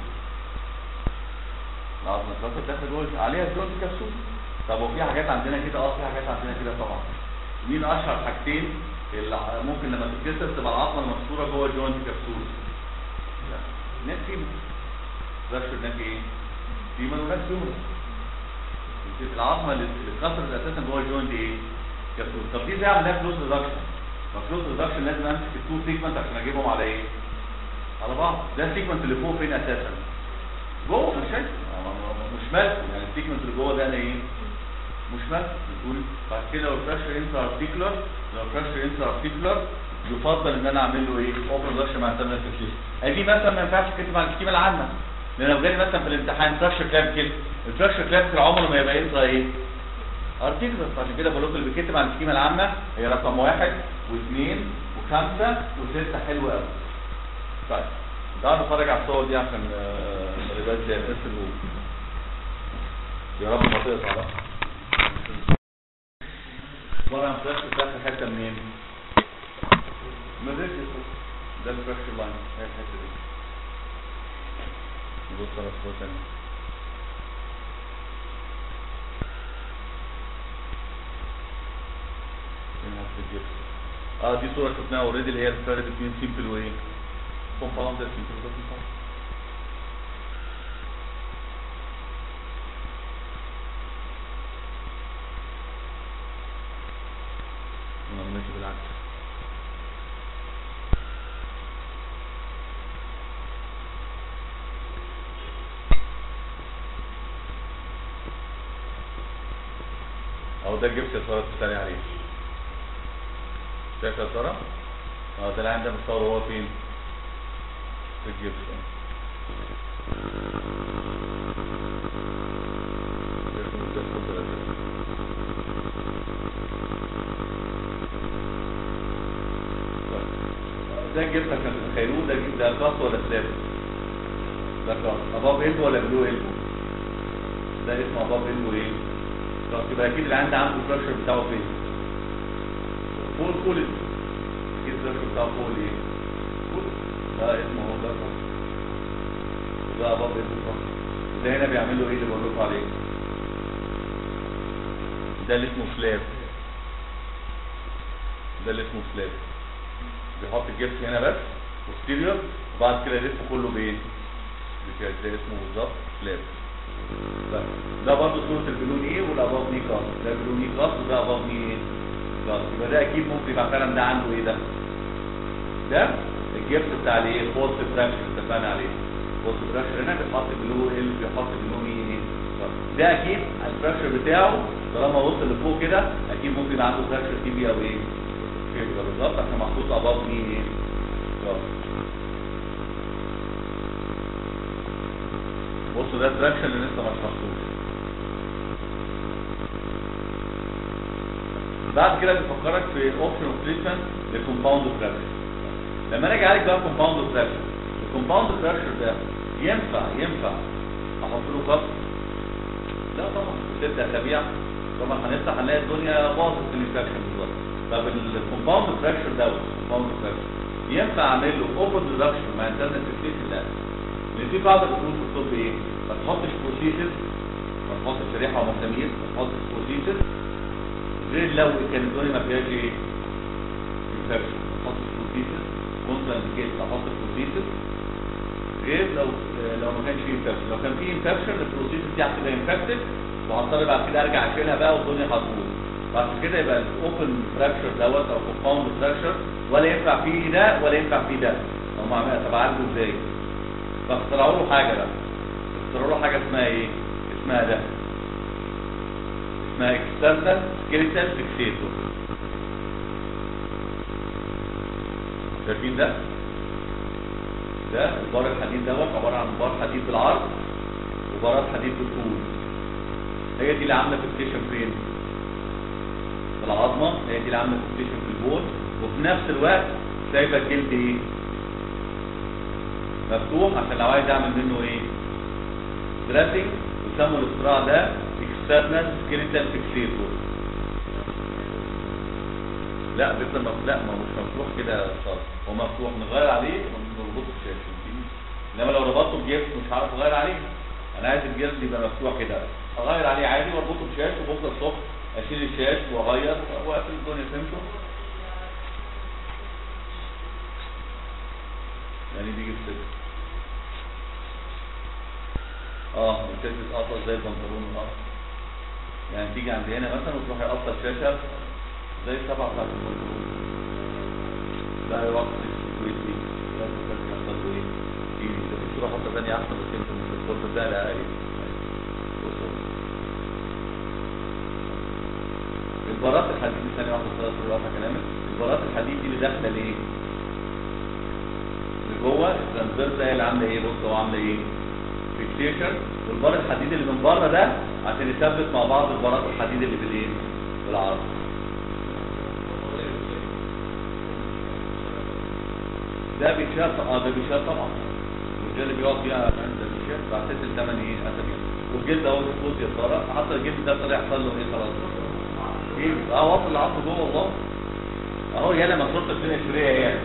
العظمه اتكسرت داخله جوه عليها الجوينت كبسول طب وفي حاجات عندنا كده اه في حاجات عندنا كده طبعا مين اشهر حاجتين اللي ممكن لما تتكسر تبقى العظمه المكسوره جوه الجوينت كبسول ناس فيمر فراكشر ناس ايه فيمر وناس فيمر العظمه اللي اتكسرت اساسا جوه الجوينت ايه كبسول طب دي ازاي اعمل لها كلوز ريدكشن مفروض ريدكشن لازم امسك التو سيجمنت عشان اجيبهم على ايه على بعض ده السيجمنت اللي فوق فين اساسا جوه مش شايف مش ماسك يعني السيجمنت اللي جوه ده انا ايه مش ماسك بتقول بعد كده لو الفراكشر انترا ارتيكولار لو الفراكشر انترا ارتيكولار يفضل ان انا اعمل له ايه اوبن ريدكشن مع انترنال فيكسيشن ادي مثلا ما ينفعش تكتب على السكيما العامه لان لو جالي مثلا في الامتحان فراكشر كلافيكل الفراكشر كلافيكل عمره ما يبقى انترا ايه ارتيكولار فعشان كده بقول لكم اللي بيتكتب على السكيما العامه هي رقم واحد واثنين وخمسه وسته حلو قوي طيب تعالوا نتفرج على الصور دي عشان آه، ما نبقاش زي الناس اللي يا رب ما تقطع بقى مرة عم فلاش بتاخد حتة منين؟ من الرجل ده الفراكشر لاين هي الحتة دي نبص على الصور تاني هنا في الجبس اه دي صورة شفناها اوريدي اللي هي الفرق بين سيمبل وايه؟ كومباوند سيمبل ده كومباوند انا ماشي بالعكس اهو ده الجبس يا ترى بتسالي عليه شايف يا ترى اه ده العين ده متصور هو فين في الجبس ده الجبس عشان تتخيلوه ده ده كاس ولا سلاب ده كاس اباب البو ولا بلو البو ده اسمه اباب البو ايه خلاص يبقى اكيد العين ده عنده الفراكشر بتاعه فين فوق فوق اكيد الفراكشر بتاعه فوق ايه فوق ده اسمه هو ده كاس وده اباب البو كاس وده هنا بيعمل له ايه اللي بقول لكم عليه ده اللي اسمه سلاب ده اللي اسمه سلاب بيحط الجبس هنا بس posterior وبعد كده يلف كله بايه؟ بكده ده اسمه بالظبط سلاب ده ده برضه صورة البلون ايه والاباض ني كلاس ده بلون اي كلاس وده اباض ني ايه كلاس يبقى ده اكيد ممكن يبقى فعلا ده عنده ايه ده؟ ده الجبس بتاع الايه؟ فولس فراكشر اتفقنا عليه فولس فراكشر هنا بيحط بلو ال بيحط بلون ايه كلاس. ده اكيد الفراكشر بتاعه طالما وصل لفوق كده اكيد ممكن يبقى عنده فراكشر تي بي او ايه؟ فيبقى بالظبط عشان محطوط اباض ني ايه؟ كلاس. بصوا ده تراكشن اللي لسه ما شرحتوش بعد كده بيفكرك في اوبشن اوف تريتمنت للكومباوند فراكشر لما انا اجي اعالج بقى كومباوند فراكشر الكومباوند فراكشر ده ينفع ينفع احط له قصر لا طبعا ست اسابيع طبعا هنفتح هنلاقي الدنيا باظت في الانفكشن بالظبط طب الكومباوند فراكشر ده الكومباوند فراكشر ينفع اعمل له اوبن ريدكشن مع انترنت فيكسيشن لا لان في بعض الفلوس في الطب ايه ما تحطش بروسيسز ما تحطش شريحه ومسامير ما تحطش بروسيسز غير لو كان الدنيا ما فيهاش ايه انفكشن ما تحطش بروسيسز كونترا كيس احط بروسيسز غير لو لو ما كانش فيه انفكشن لو كان فيه انفكشن البروسيسز دي هتبقى انفكتد وهضطر بعد كده ارجع اشيلها بقى والدنيا هتبوظ بعد كده يبقى الاوبن فراكشر دوت او كومباوند فراكشر ولا ينفع فيه ده ولا ينفع فيه ده هم عملها طب عالجه ازاي؟ فاخترعوا له حاجه بقى اخترعوا له حاجه اسمها ايه؟ اسمها ده اسمها اكسترنال سكيلتال فيكسيتور شايفين ده؟ ده البار الحديد دوت عباره عن بار حديد بالعرض وبارات حديد بالطول هي دي اللي عامله فيكسيشن فين؟ في العظمه هي دي اللي عامله فيكسيشن في البول وفي نفس الوقت سايبه الجلد ايه؟ مفتوح عشان لو عايز اعمل منه ايه دراسنج وسموا الاختراع ده اكسترنال سكيلتال فيكسيتور لا بيفضل مفتوح لا ما هو مش مفتوح كده صار هو مفتوح نغير عليه ونربطه بشاشه انما لو ربطته بجبس مش هعرف اغير عليه انا عايز الجلد يبقى مفتوح كده اغير عليه عادي واربطه بشاش وبكره الصبح اشيل الشاش واغير واقفل الدنيا فهمتوا يعني بيجي في سكة اه بتلبس قطر زي البنطلون اه يعني تيجي عند هنا مثلا وتروح يقطع شاشة زي السبعة بتاعت البنطلون لا يوقف الكويت دي لا تفكر يحصل له ايه تيجي انت بتروح حتى ثانية احسن بس انت مش الفرصة ده لا ايه بصوا البارات الحديد دي ثانية واحدة ثلاثة ربع كلامك البارات الحديد دي اللي داخلة ليه؟ جوه الترانسفيرس هي اللي عامله ايه بص هو عامله ايه فيكسيشن والبار الحديد اللي من بره ده عشان يثبت مع بعض البارات الحديد اللي بالايه بالعرض ده بيتشال اه ده بيتشال طبعا والجلد اللي بيقعد فيها ده بيتشال بعد ست لثمان ايه اسابيع والجلد اهو بيفوز يا ترى حتى الجلد ده طلع يحصل له ايه خلاص ايه اه وصل العصر جوه والله اهو يالا ما صورت الدنيا شويه يعني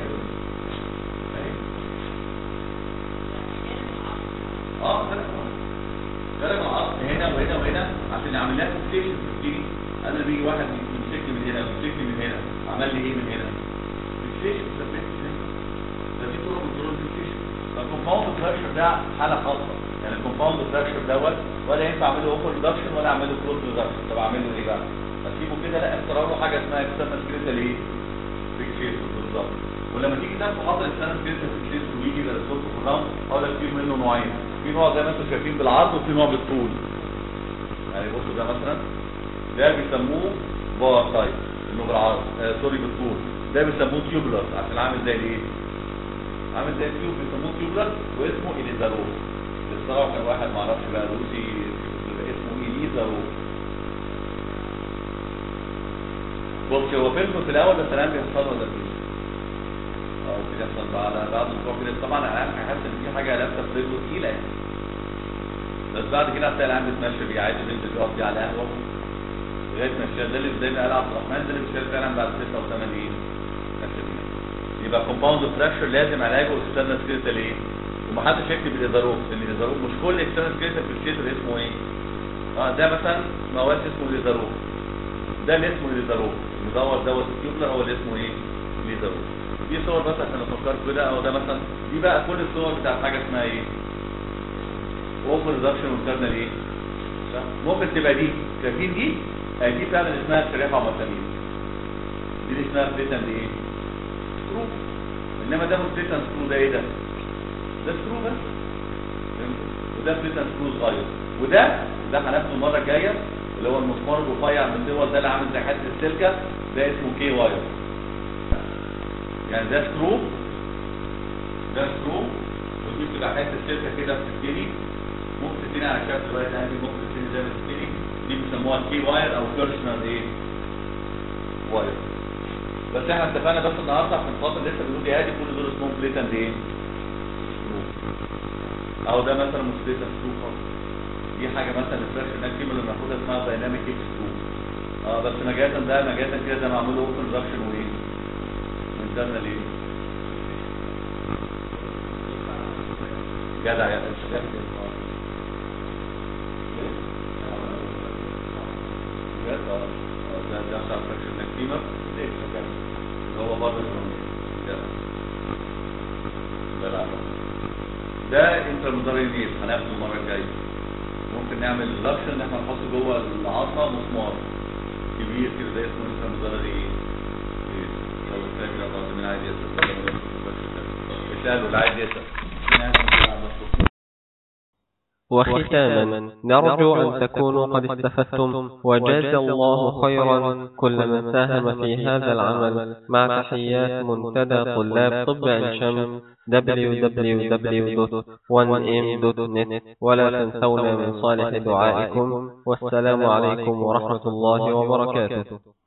اه درجة العصر هنا وهنا وهنا عشان يعمل لها فيكسيشن تيجي انا بيجي واحد يمسكني من هنا يمسكني من هنا عمل لي ايه من هنا فيكسيشن ثبت فدي طرق من طرق الفيكسيشن فالكومباوند فراكشر ده حاله خاصه يعني الكومباوند فراكشر دوت ولا ينفع اعمل له اوبن ريدكشن ولا اعمل له كلوز ريدكشن طب اعمل له ايه بقى؟ اسيبه كده لا اخترع له حاجه اسمها اكسترنال كريتال ايه؟ فيكسيشن بالظبط ولما تيجي تاخد حاضر اكسترنال كريتال فيكسيشن ويجي يبقى الصوت في الراوند هقول لك فيه منه نوعين في نوع زي ما انتم شايفين بالعرض وفي نوع بالطول يعني بصوا ده مثلا ده بيسموه بار تايب انه بالعرض آه سوري بالطول ده بيسموه تيوبلر عشان عامل زي الايه عامل زي التيوب بيسموه تيوبلر واسمه اليزاروف الصراحه كان واحد معرفش بقى روسي اسمه اليزاروف بص هو فيلم في الاول بس الان بيحصل ولا فيه اه بيحصل بعد بعد اسبوع كده طبعا الان هيحس ان في حاجه لابسه في رجله تقيله يعني بس بعد كده هتلاقي العيال بتمشي بيه عادي بنت بيقف بيه على القهوه لغايه ما الشال ده اللي زي ما قال عبد الرحمن ده اللي بيشال فعلا بعد 6 او 8 ايه أسابيع. يبقى كومباوند فراكشر لازم علاجه اكسترنال سكيلتال ايه ومحدش يكتب الازاروف لان الازاروف مش كل اكسترنال سكيلتال في الشيتر اسمه ايه اه ده مثلا مواد اسمه الازاروف ده اللي اسمه الازاروف المدور دوت التيوبلر هو اللي اسمه ايه الازاروف دي صور بس عشان افكر كده او ده مثلا دي بقى كل الصور بتاعت حاجه اسمها ايه اوفر ريدكشن وانترنال ايه صح؟ ممكن تبقى دي شايفين دي آه دي فعلا اسمها شريحه مسامير دي اللي اسمها بليتن ايه سكرو انما ده مش بليتن سكرو ده ايه ده ده سكرو بس فهمت؟ وده بليتن سكرو صغير وده ده هناخده المره الجايه اللي هو المسمار الرفيع من دول ده اللي عامل زي حته السلكه ده اسمه كي واير يعني ده سكرو ده سكرو ودي بتبقى حته السلكه كده بتتني ممكن تتني على شكل رايت انجل ممكن تتني زي ما تتني دي بيسموها كي واير او بيرسونال ايه واير بس احنا اتفقنا بس النهارده عشان خاطر لسه بيقول لي ادي كل دول اسمهم بليتند ايه سكرو او ده مثلا مش بليتند سكرو خالص دي حاجه مثلا الفراش هناك دي اللي بناخدها اسمها دايناميك هيب سكرو اه بس مجازا ده مجازا كده ده معمول له اوبن ريدكشن وايه انترنال ايه جدع يا استاذ بجد اه آه، ده ده بتاع فراكشن نيك فيمر اللي هو برضه جدع لا لا ده انترمودارينيز هناخده المره الجايه ممكن نعمل لكشن ان احنا نحط جوه العظمه مسمار كبير كده ده اسمه انترمودارينيز لو الكلام ده بعض من عايز يسال اساله اللي عايز يسال وختاما نرجو أن تكونوا قد استفدتم وجاز الله خيرا كل من ساهم في هذا العمل مع تحيات منتدى طلاب طب عين شمس www.1m.net ولا تنسونا من صالح دعائكم والسلام عليكم ورحمة الله وبركاته